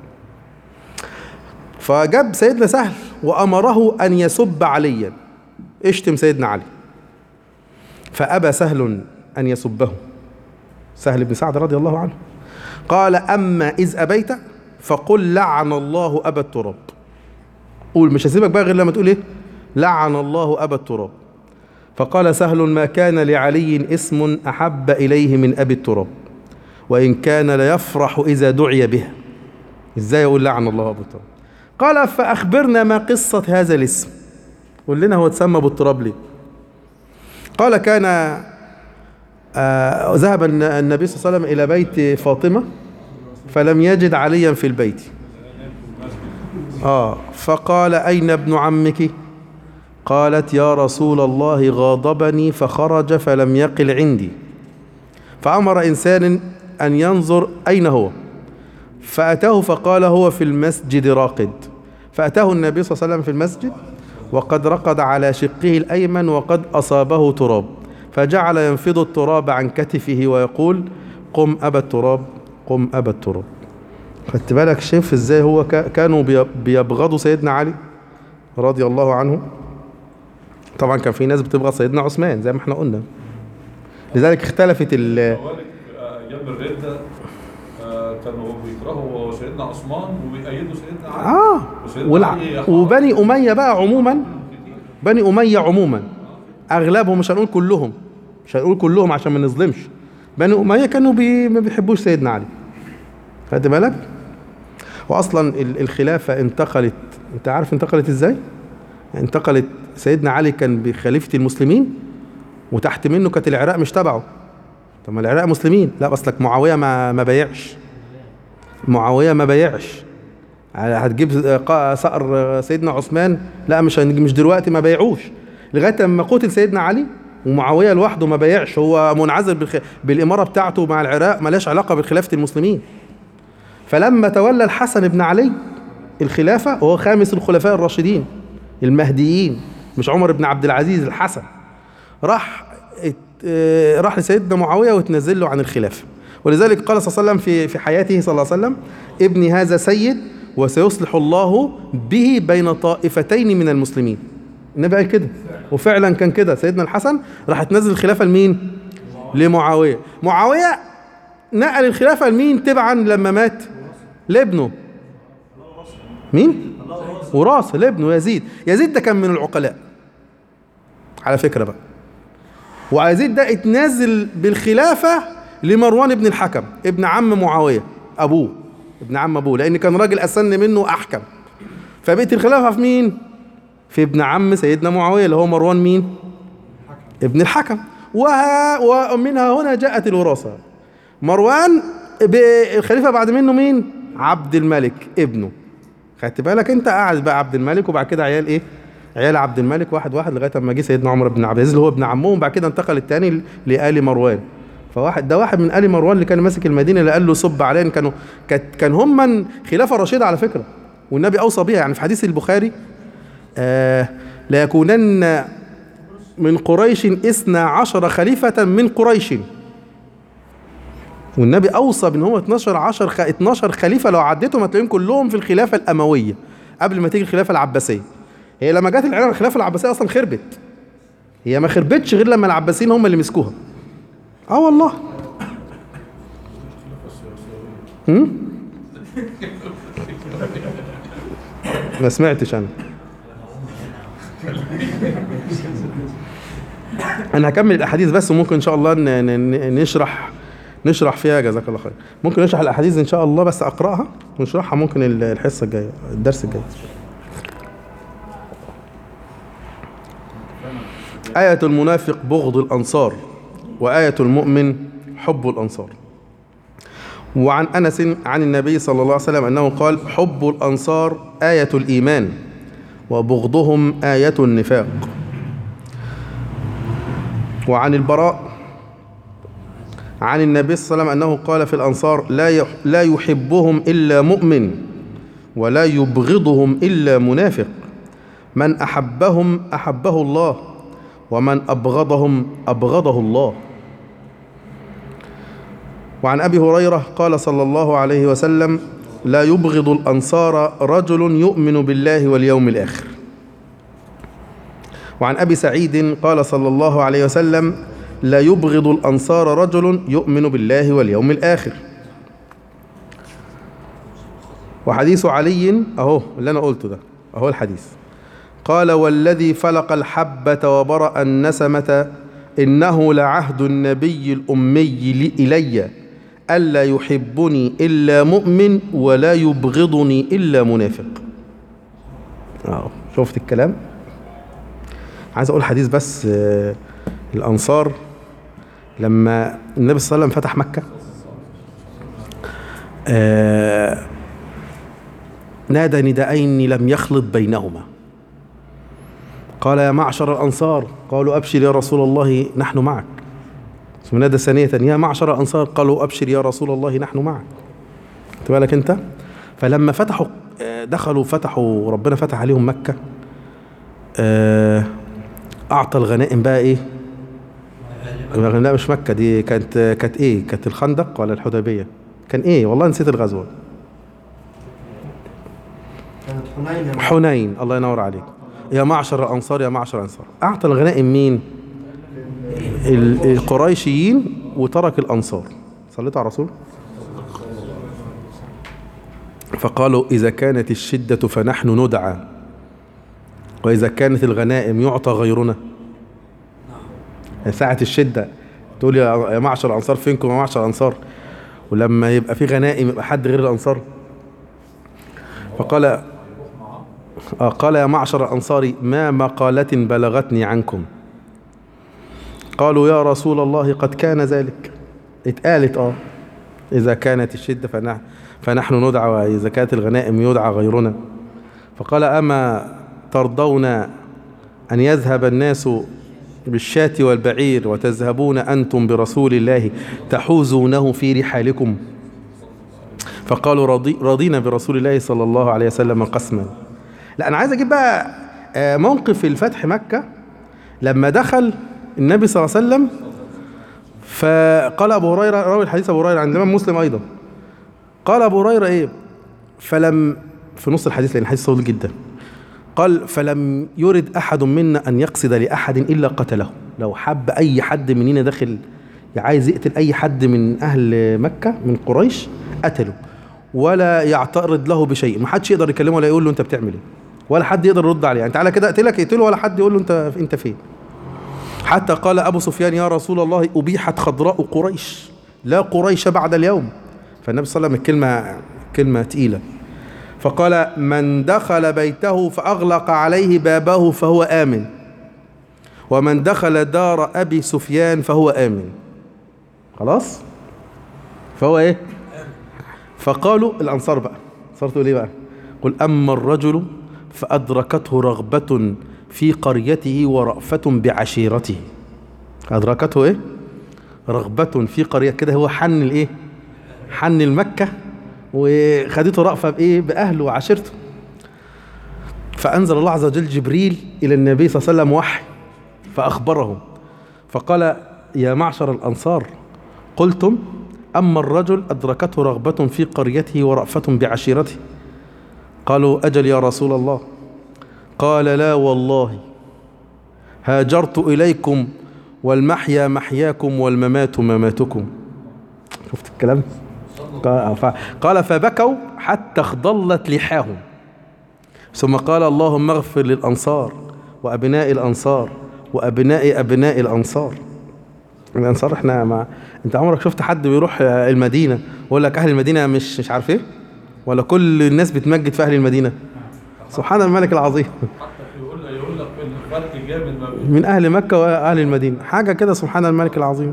فجاب سيدنا سهل وأمره أن يسب عليا اشتم سيدنا علي فأبى سهل أن يسبه سهل بن سعد رضي الله عنه قال أما إذ أبيت فقل لعن الله أبا التراب قول مش هسيبك بقى غير لما تقول إيه لعن الله أبا التراب فقال سهل ما كان لعلي اسم أحب إليه من أبي التراب وإن كان ليفرح إذا دعي بها إزاي يقول لعن الله أبو التراب قال فأخبرنا ما قصة هذا الاسم قول لنا هو اتسمى بالتراب ليه قال كان آه ذهب الن- النبي صلى الله عليه وسلم إلى بيت فاطمة فلم يجد عليا في البيت آه فقال أين ابن عمك قالت يا رسول الله غاضبني فخرج فلم يقل عندي فأمر إنسان أن ينظر أين هو فأتاه فقال هو في المسجد راقد فأتاه النبي صلى الله عليه وسلم في المسجد وقد رقد على شقه الأيمن وقد أصابه تراب فجعل ينفض التراب عن كتفه ويقول قم أبا التراب قم أبا التراب خدت بالك شايف ازاي هو كا- كانوا بي- بيبغضوا سيدنا علي رضي الله عنه طبعا كان في ناس بتبغض سيدنا عثمان زي ما احنا قلنا لذلك اختلفت ال الخوارج في ايام الرده آه، كانوا بيكرهوا سيدنا عثمان وبيأيدوا سيدنا علي اه وسيدنا والع... علي وبني اميه بقى عموما بني اميه عموما اغلبهم مش هنقول كلهم مش هنقول كلهم عشان ما نظلمش بني اميه كانوا بي... ما بيحبوش سيدنا علي خدت بالك واصلا ال- الخلافه انتقلت انت عارف انتقلت ازاي انتقلت سيدنا علي كان بخليفه المسلمين وتحت منه كانت العراق مش تبعه طب ما العراق مسلمين لا اصلك معاويه ما ما بايعش معاويه ما بايعش هتجيب قا- صقر سيدنا عثمان لا مش هنج- مش دلوقتي ما بايعوش لغايه اما قتل سيدنا علي ومعاويه لوحده ما بايعش هو منعزل بالخ... بالاماره بتاعته مع العراق ملاش علاقه بخلافه المسلمين فلما تولى الحسن بن علي الخلافه وهو خامس الخلفاء الراشدين المهديين مش عمر بن عبد العزيز الحسن راح ات- اه، راح لسيدنا معاويه وتنزل له عن الخلافه ولذلك قال صلى الله عليه وسلم في في حياته صلى الله عليه وسلم ابني هذا سيد وسيصلح الله به بين طائفتين من المسلمين النبي قال كده وفعلا كان كده سيدنا الحسن راح تنزل الخلافه لمين لمعاويه معاويه نقل الخلافه لمين تبعا لما مات لابنه مين وراث لابنه يزيد يزيد ده كان من العقلاء على فكره بقى ويزيد ده اتنازل بالخلافه لمروان بن الحكم ابن عم معاويه ابوه ابن عم ابوه لان كان راجل اسن منه واحكم فبقت الخلافه في مين في ابن عم سيدنا معاويه اللي هو مروان مين ابن الحكم وها ومنها هنا جاءت الوراثه مروان ب- الخليفه بعد منه مين عبد الملك ابنه خدت بالك انت قاعد بقى عبد الملك وبعد كده عيال ايه عيال عبد الملك واحد واحد لغايه اما جه سيدنا عمر بن عبد العزيز اللي هو ابن عمهم بعد كده انتقل الثاني لآل مروان فواحد ده واحد من آل مروان اللي كان ماسك المدينه اللي قال له صب علينا كانوا كانت كان هم من خلافه رشيده على فكره والنبي اوصى بها يعني في حديث البخاري آه لا يكونن من قريش اثنا عشر خليفة من قريش والنبي أوصى بأن هو 12 عشر خ... 12 خليفة لو عديتهم هتلاقيهم كلهم في الخلافة الأموية قبل ما تيجي الخلافة العباسية هي لما جت العراق الخلافة العباسية أصلا خربت هي ما خربتش غير لما العباسيين هم اللي مسكوها اه والله هم؟ ما سمعتش انا انا هكمل الاحاديث بس وممكن ان شاء الله ن- ن- نشرح نشرح فيها جزاك الله خير ممكن نشرح الاحاديث ان شاء الله بس اقراها ونشرحها ممكن ال- الحصه الجايه الدرس الجاي آية المنافق بغض الأنصار وآية المؤمن حب الأنصار وعن أنس عن النبي صلى الله عليه وسلم أنه قال حب الأنصار آية الإيمان وبغضهم آية النفاق وعن البراء عن النبي صلى الله عليه وسلم أنه قال في الأنصار لا يح- لا يحبهم إلا مؤمن ولا يبغضهم إلا منافق من أحبهم أحبه الله ومن أبغضهم أبغضه الله وعن أبي هريرة قال صلى الله عليه وسلم لا يبغض الأنصار رجل يؤمن بالله واليوم الآخر وعن أبي سعيد قال صلى الله عليه وسلم لا يبغض الأنصار رجل يؤمن بالله واليوم الآخر وحديث علي أهو اللي أنا قلته ده أهو الحديث قال والذي فلق الحبة وبرأ النسمة إنه لعهد النبي الأمي لي- إلي ألا يحبني إلا مؤمن ولا يبغضني إلا منافق أهو شفت الكلام عايز اقول حديث بس آه، الانصار لما النبي صلى الله عليه وسلم فتح مكه آه، نادى نداءين لم يخلط بينهما قال يا معشر الانصار قالوا ابشر يا رسول الله نحن معك ثم نادى ثانيه يا معشر الانصار قالوا ابشر يا رسول الله نحن معك خدت بالك انت فلما فتحوا آه، دخلوا فتحوا ربنا فتح عليهم مكه آه، اعطى الغنائم بقى ايه لا مش مكه دي كانت كانت ايه كانت الخندق ولا الحديبيه كان ايه والله نسيت الغزوه كانت حنين حنين الله ينور عليك يا معشر الانصار يا معشر الانصار اعطى الغنائم مين ال- القريشيين وترك الانصار صليت على الرسول فقالوا اذا كانت الشده فنحن ندعى واذا كانت الغنائم يعطى غيرنا ساعة الشدة تقول يا يا معشر الأنصار فينكم يا معشر الأنصار ولما يبقى في غنائم يبقى حد غير الأنصار فقال آه قال يا معشر الأنصار ما مقالة بلغتني عنكم قالوا يا رسول الله قد كان ذلك اتقالت اه إذا كانت الشدة فنحن, فنحن ندعى وإذا كانت الغنائم يدعى غيرنا فقال أما ترضون أن يذهب الناس بالشاة والبعير وتذهبون أنتم برسول الله تحوزونه في رحالكم فقالوا رضي رضينا برسول الله صلى الله عليه وسلم قسما لا أنا عايز أجيب بقى آه، موقف الفتح مكة لما دخل النبي صلى الله عليه وسلم فقال أبو هريرة راوي الحديث أبو هريرة عند الإمام مسلم أيضا قال أبو هريرة إيه فلم في نص الحديث لأن الحديث طويل جدا قال فلم يرد أحد منا أن يقصد لأحد إلا قتله لو حب أي حد مننا داخل عايز يقتل أي حد من أهل مكة من قريش قتله ولا يعترض له بشيء ما حدش يقدر يكلمه ولا يقول له أنت بتعمل إيه ولا حد يقدر يرد عليه يعني تعالى كده اقتلك اقتله ولا حد يقول له أنت أنت فين حتى قال أبو سفيان يا رسول الله أبيحت خضراء قريش لا قريش بعد اليوم فالنبي صلى الله عليه وسلم الكلمة كلمة تقيلة فقال من دخل بيته فأغلق عليه بابه فهو آمن ومن دخل دار أبي سفيان فهو آمن خلاص فهو إيه فقالوا الأنصار بقى صار تقول إيه بقى قل أما الرجل فأدركته رغبة في قريته ورأفة بعشيرته أدركته إيه رغبة في قرية كده هو حن الإيه حن المكة وخدته رأفة بإيه بأهله وعشيرته فأنزل الله عز وجل جبريل إلى النبي صلى الله عليه وسلم وحي فأخبره فقال يا معشر الأنصار قلتم أما الرجل أدركته رغبة في قريته ورأفة بعشيرته قالوا أجل يا رسول الله قال لا والله هاجرت إليكم والمحيا محياكم والممات مماتكم شفت الكلام قال ف- قال فبكوا حتى اخضلت لحاهم ثم قال اللهم اغفر للأنصار وأبناء الأنصار وأبناء أبناء الأنصار الأنصار احنا ما انت عمرك شفت حد بيروح المدينة ويقول لك أهل المدينة مش مش عارف ايه ولا كل الناس بتمجد في أهل المدينة سبحان الملك العظيم حتى يقول يقول لك الفرق جامد ما بين من أهل مكة وأهل المدينة حاجة كده سبحان الملك العظيم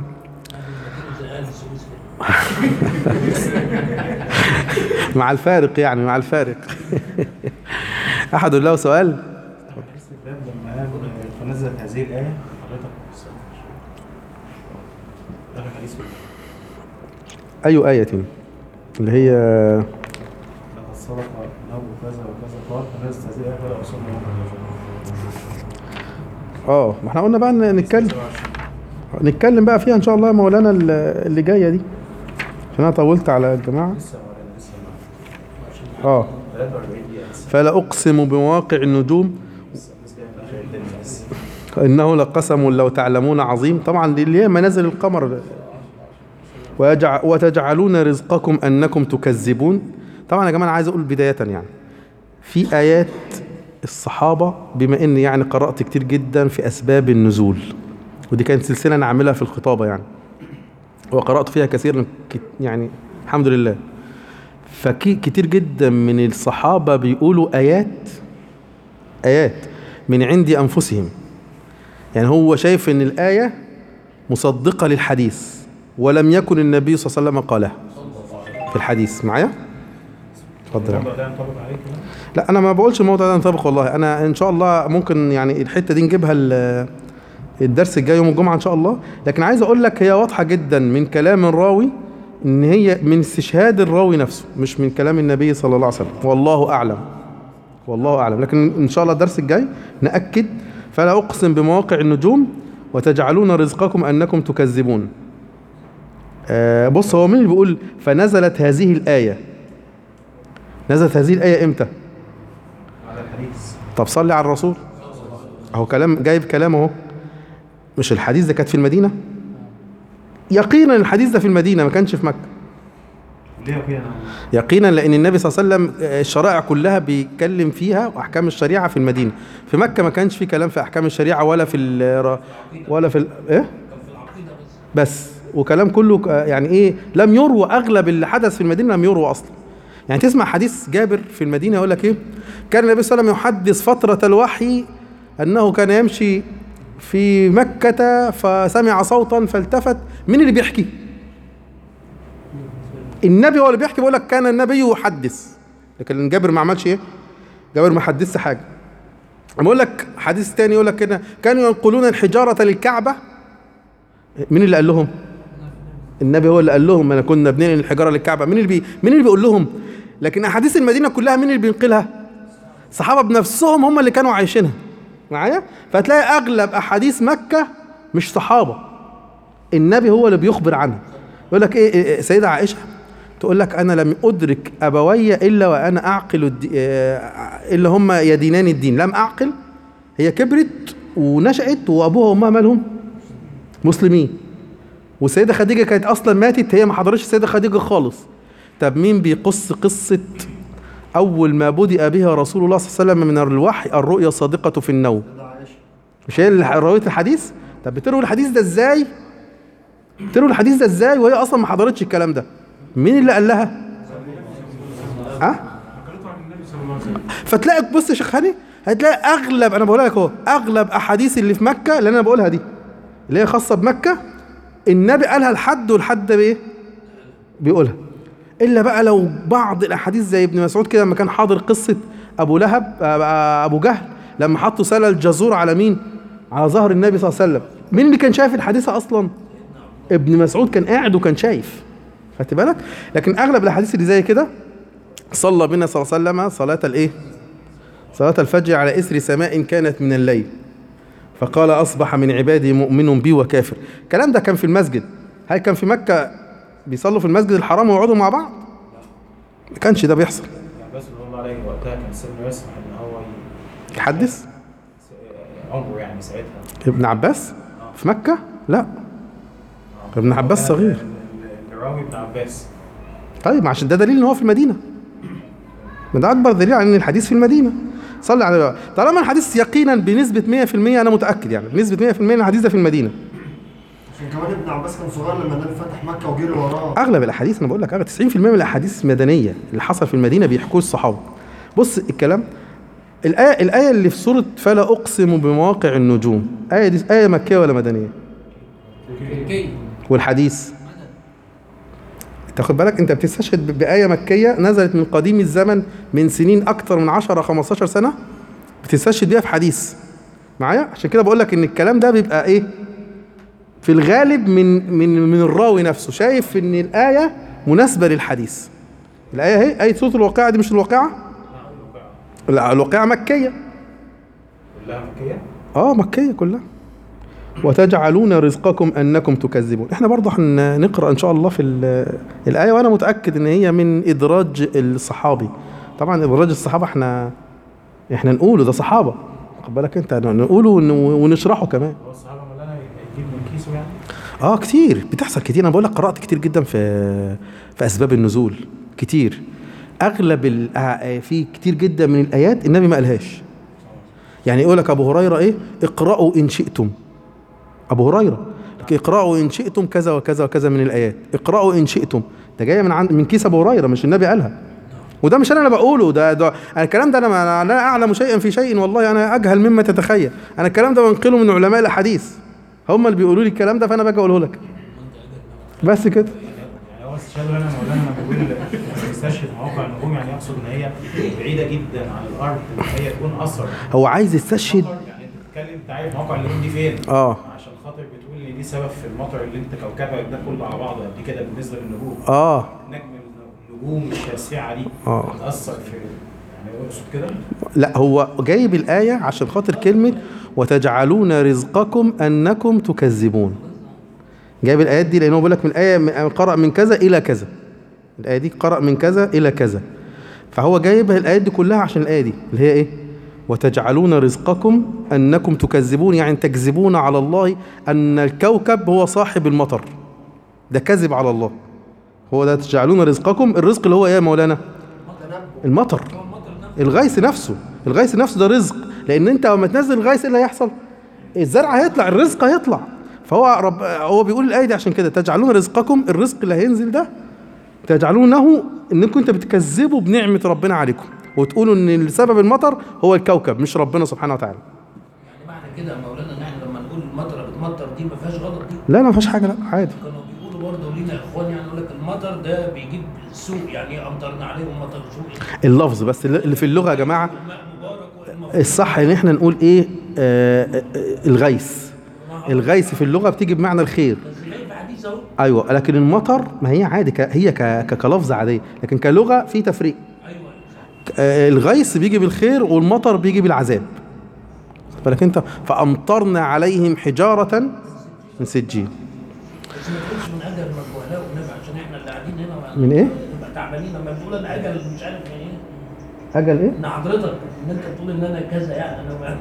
مع الفارق يعني مع الفارق أحد له سؤال حديث الباب لما قال فنزلت هذه الآية حضرتك ده الحديث أي آية اللي هي لقد صدق له كذا وكذا قال فنزلت هذه الآية فلا أصلنا اه ما احنا قلنا بقى ن- نتكلم نتكلم بقى فيها ان شاء الله يا مولانا ال- اللي جايه دي عشان انا طولت على الجماعه لسه ولا لسه اه 43 دقيقة لسه فلا اقسم بمواقع النجوم لسه لسه في آخر الدنيا بس انه لقسم لو تعلمون عظيم طبعا دي اللي هي منازل القمر ويجع وتجعلون رزقكم انكم تكذبون طبعا يا جماعه انا عايز اقول بدايه يعني في ايات الصحابه بما ان يعني قرات كتير جدا في اسباب النزول ودي كانت سلسله انا عاملها في الخطابه يعني وقرات فيها كثيرا كت- يعني الحمد لله فكتير جدا من الصحابه بيقولوا ايات ايات من عند انفسهم يعني هو شايف ان الآية مصدقة للحديث ولم يكن النبي صلى الله عليه وسلم قالها في الحديث معايا اتفضل يا عم. الموضوع ده ينطبق عليك كده؟ لا انا ما بقولش الموضوع ده ينطبق والله انا ان شاء الله ممكن يعني الحته دي نجيبها ال- الدرس الجاي يوم الجمعه ان شاء الله لكن عايز اقول لك هي واضحه جدا من كلام الراوي ان هي من استشهاد الراوي نفسه مش من كلام النبي صلى الله عليه وسلم والله اعلم والله اعلم لكن ان شاء الله الدرس الجاي ناكد فلا اقسم بمواقع النجوم وتجعلون رزقكم انكم تكذبون آه بص هو مين اللي بيقول فنزلت هذه الايه نزلت هذه الايه امتى على الحديث طب صلي على الرسول اهو كلام جايب كلام اهو مش الحديث ده كانت في المدينه يقينا الحديث ده في المدينه ما كانش في مكه ليه يقين يقينا لان النبي صلى الله عليه وسلم آه، الشرائع كلها بيتكلم فيها واحكام الشريعه في المدينه في مكه ما كانش في كلام في احكام الشريعه ولا في ال- ولا في ال- ايه بس وكلام كله ك- يعني ايه لم يروى اغلب اللي حدث في المدينه لم يروى اصلا يعني تسمع حديث جابر في المدينه يقول لك ايه كان النبي صلى الله عليه وسلم يحدث فتره الوحي انه كان يمشي في مكه فسمع صوتا فالتفت مين اللي بيحكي النبي هو اللي بيحكي بيقول لك كان النبي يحدث لكن جابر ما عملش ايه جابر ما حدثش حاجه أما بقول لك حديث تاني يقول لك كده كانوا ينقلون الحجاره للكعبه مين اللي قال لهم النبي هو اللي قال لهم انا كنا بننقل الحجاره للكعبه مين اللي بي مين اللي بيقول لهم لكن احاديث المدينه كلها مين اللي بينقلها الصحابه بنفسهم هم اللي كانوا عايشينها معايا فهتلاقي اغلب احاديث مكه مش صحابه النبي هو اللي بيخبر عنها يقول لك ايه, إيه سيده عائشه تقول لك انا لم ادرك ابوي الا وانا اعقل الدي... آه، الا هم يدينان الدين لم اعقل هي كبرت ونشأت وابوها وامها مالهم مسلمين والسيده خديجه كانت اصلا ماتت هي ما حضرتش السيده خديجه خالص طب مين بيقص قصه اول ما بدأ بها رسول الله صلى الله عليه وسلم من الوحي الرؤيا الصادقه في النوم ده عائشة مش هي اللي رويت الحديث طب بتروي الحديث ده ازاي بتروي الحديث ده ازاي وهي اصلا ما حضرتش الكلام ده مين اللي قال لها ها حكيته عن النبي صلى الله عليه وسلم فتلاقي بص يا شيخ هاني هتلاقي اغلب انا بقول لك اهو اغلب احاديث اللي في مكه اللي انا بقولها دي اللي هي خاصه بمكه النبي قالها لحد والحد بايه بيقولها الا بقى لو بعض الاحاديث زي ابن مسعود كده لما كان حاضر قصه ابو لهب آه، ابو جهل لما حطوا سلة الجزور على مين على ظهر النبي صلى الله عليه وسلم مين اللي كان شايف الحادثه اصلا ابن مسعود كان قاعد وكان شايف خدت بالك لكن اغلب الاحاديث اللي زي كده صلى بنا صلى الله عليه وسلم صلاه الايه صلاة الفجر على إثر سماء كانت من الليل فقال أصبح من عبادي مؤمن بي وكافر الكلام ده كان في المسجد هل كان في مكة بيصلوا في المسجد الحرام ويقعدوا مع بعض ما كانش ده بيحصل العباس رضي الله عليه وقتها كان سنه يسمح ان هو ي- يحدث عمره يعني ساعتها ابن عباس في مكة لا ابن عباس صغير ال- ال- الراوي ابن عباس طيب عشان ده دليل ان هو في المدينة ما ده أكبر دليل على ان الحديث في المدينة صلي على طالما الحديث يقينا بنسبة 100% أنا متأكد يعني بنسبة 100% ان الحديث ده في المدينة عشان كمان ابن عباس كان صغير لما النبي فتح مكة وجري وراه اغلب الاحاديث انا بقول لك أغلب 90% من الاحاديث المدنيه اللي حصل في المدينه بيحكوه الصحابه بص الكلام الايه الايه اللي في سوره فلا اقسم بمواقع النجوم ايه دي ايه مكيه ولا مدنيه تركيا والحديث تاخد بالك انت بتستشهد ب- بايه مكيه نزلت من قديم الزمن من سنين اكتر من 10 15 سنه بتستشهد بيها في حديث معايا عشان كده بقول لك ان الكلام ده بيبقى ايه في الغالب من من من الراوي نفسه شايف ان الايه مناسبه للحديث الايه اهي ايه سوره الواقعه دي مش الواقعه لا الواقعه مكيه كلها مكيه اه مكيه كلها وتجعلون رزقكم انكم تكذبون احنا برضه هنقرا ان شاء الله في ال- الايه وانا متاكد ان هي من ادراج الصحابي طبعا ادراج الصحابه احنا احنا نقوله ده صحابه خد بالك انت نقوله ون- ونشرحه كمان هو الصحابه مولانا يجيب من كيسه يعني اه كتير بتحصل كتير انا بقول لك قرات كتير جدا في في اسباب النزول كتير اغلب ال- آه، في كتير جدا من الايات النبي ما قالهاش يعني يقول لك ابو هريره ايه اقرأوا ان شئتم ابو هريره لك اقرأوا ان شئتم كذا وكذا وكذا من الايات اقرأوا ان شئتم ده جايه من عند من كيس ابو هريره مش النبي قالها وده مش انا اللي بقوله ده, ده أنا الكلام ده انا ما انا لا اعلم شيئا في شيء والله انا اجهل مما تتخيل انا الكلام ده بنقله من علماء الاحاديث هم اللي بيقولوا لي الكلام ده فانا باجي اقوله لك بس كده يعني هو استشهاد هنا مولانا لما بيقول يستشهد مواقع النجوم يعني يقصد ان هي بعيده جدا عن الارض ان هي تكون اثر هو عايز يستشهد يعني انت بتتكلم انت عارف مواقع النجوم دي فين اه عشان خاطر بتقول ان دي سبب في المطر اللي انت كوكبك ده كله على بعضه قد كده بالنسبه للنجوم اه نجم النجوم الشاسعه دي آه. بتاثر في يعني هو يقصد كده لا هو جايب الآية عشان خاطر كلمة وتجعلون رزقكم أنكم تكذبون جايب الآيات دي لأنه بيقول لك من الآية من- قرأ من كذا إلى كذا الآية دي قرأ من كذا إلى كذا فهو جايبها الآيات دي كلها عشان الآية دي اللي هي إيه وتجعلون رزقكم أنكم تكذبون يعني تكذبون على الله أن الكوكب هو صاحب المطر ده كذب على الله هو ده تجعلون رزقكم الرزق اللي هو إيه يا مولانا المطر الغيث نفسه الغيث نفسه ده رزق لان انت لما تنزل الغيث ايه اللي هيحصل الزرع هيطلع الرزق هيطلع فهو رب هو بيقول الايه دي عشان كده تجعلون رزقكم الرزق اللي هينزل ده تجعلونه انكم انت بتكذبوا بنعمه ربنا عليكم وتقولوا ان سبب المطر هو الكوكب مش ربنا سبحانه وتعالى يعني معنى كده يا مولانا ان احنا لما نقول المطره بتمطر دي ما فيهاش غلط دي لا لا ما فيهاش حاجه لا عادي كانوا بيقولوا برضه لينا اخوان يعني يقول لك المطر ده بيجيب سوء يعني ايه امطرنا عليهم مطر سوء اللفظ بس اللي في اللغه يا جماعه الماء مبارك والمفروض الصح ان احنا نقول ايه آه آه، آه، الغيث الغيث في اللغه بتيجي بمعنى الخير بس جاي في حديث اهو ايوه لكن المطر ما هي عادي ك... هي ك... ك- كلفظ عاديه لكن كلغه في تفريق ايوه آه، الغيث بيجي بالخير والمطر بيجي بالعذاب خد بالك انت فامطرنا عليهم حجاره من سجين بس ما تقولش من اجل مجهولاء والنبي عشان احنا اللي قاعدين هنا من ايه؟ نبقى تعبانين لما بتقول انا اجل مش عارف من ايه اجل ايه ان حضرتك ان انت تقول ان انا كذا يعني انا ما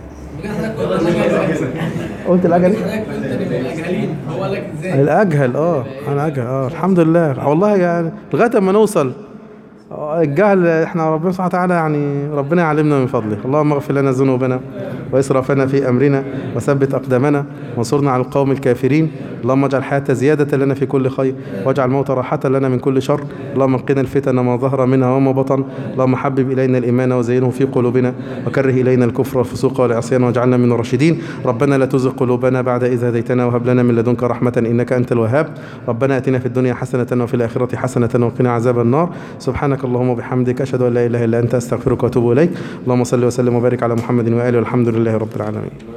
قلت الاجل ايه حضرتك قلت ان من الاجهلين هو قال لك ازاي؟ الاجهل اه انا اجهل اه الحمد لله والله يعني لغايه اما نوصل آه، الجهل احنا ربنا سبحانه وتعالى يعني ربنا يعلمنا من فضله اللهم اغفر لنا ذنوبنا واسرافنا في امرنا وثبت اقدامنا وانصرنا على القوم الكافرين اللهم اجعل الحياه زياده لنا في كل خير واجعل الموت راحه لنا من كل شر اللهم قنا الفتن ما ظهر منها وما بطن اللهم حبب الينا الايمان وزينه في قلوبنا وكره الينا الكفر والفسوق والعصيان واجعلنا من الراشدين ربنا لا تزغ قلوبنا بعد إذ هديتنا وهب لنا من لدنك رحمة إنك أنت الوهاب ربنا آتنا في الدنيا حسنة وفي الآخرة حسنة وقنا عذاب النار سبحانك اللهم وبحمدك أشهد أن لا إله إلا أنت أستغفرك وأتوب إليك اللهم صل وسلم وبارك على محمد وآله والحمد لله رب العالمين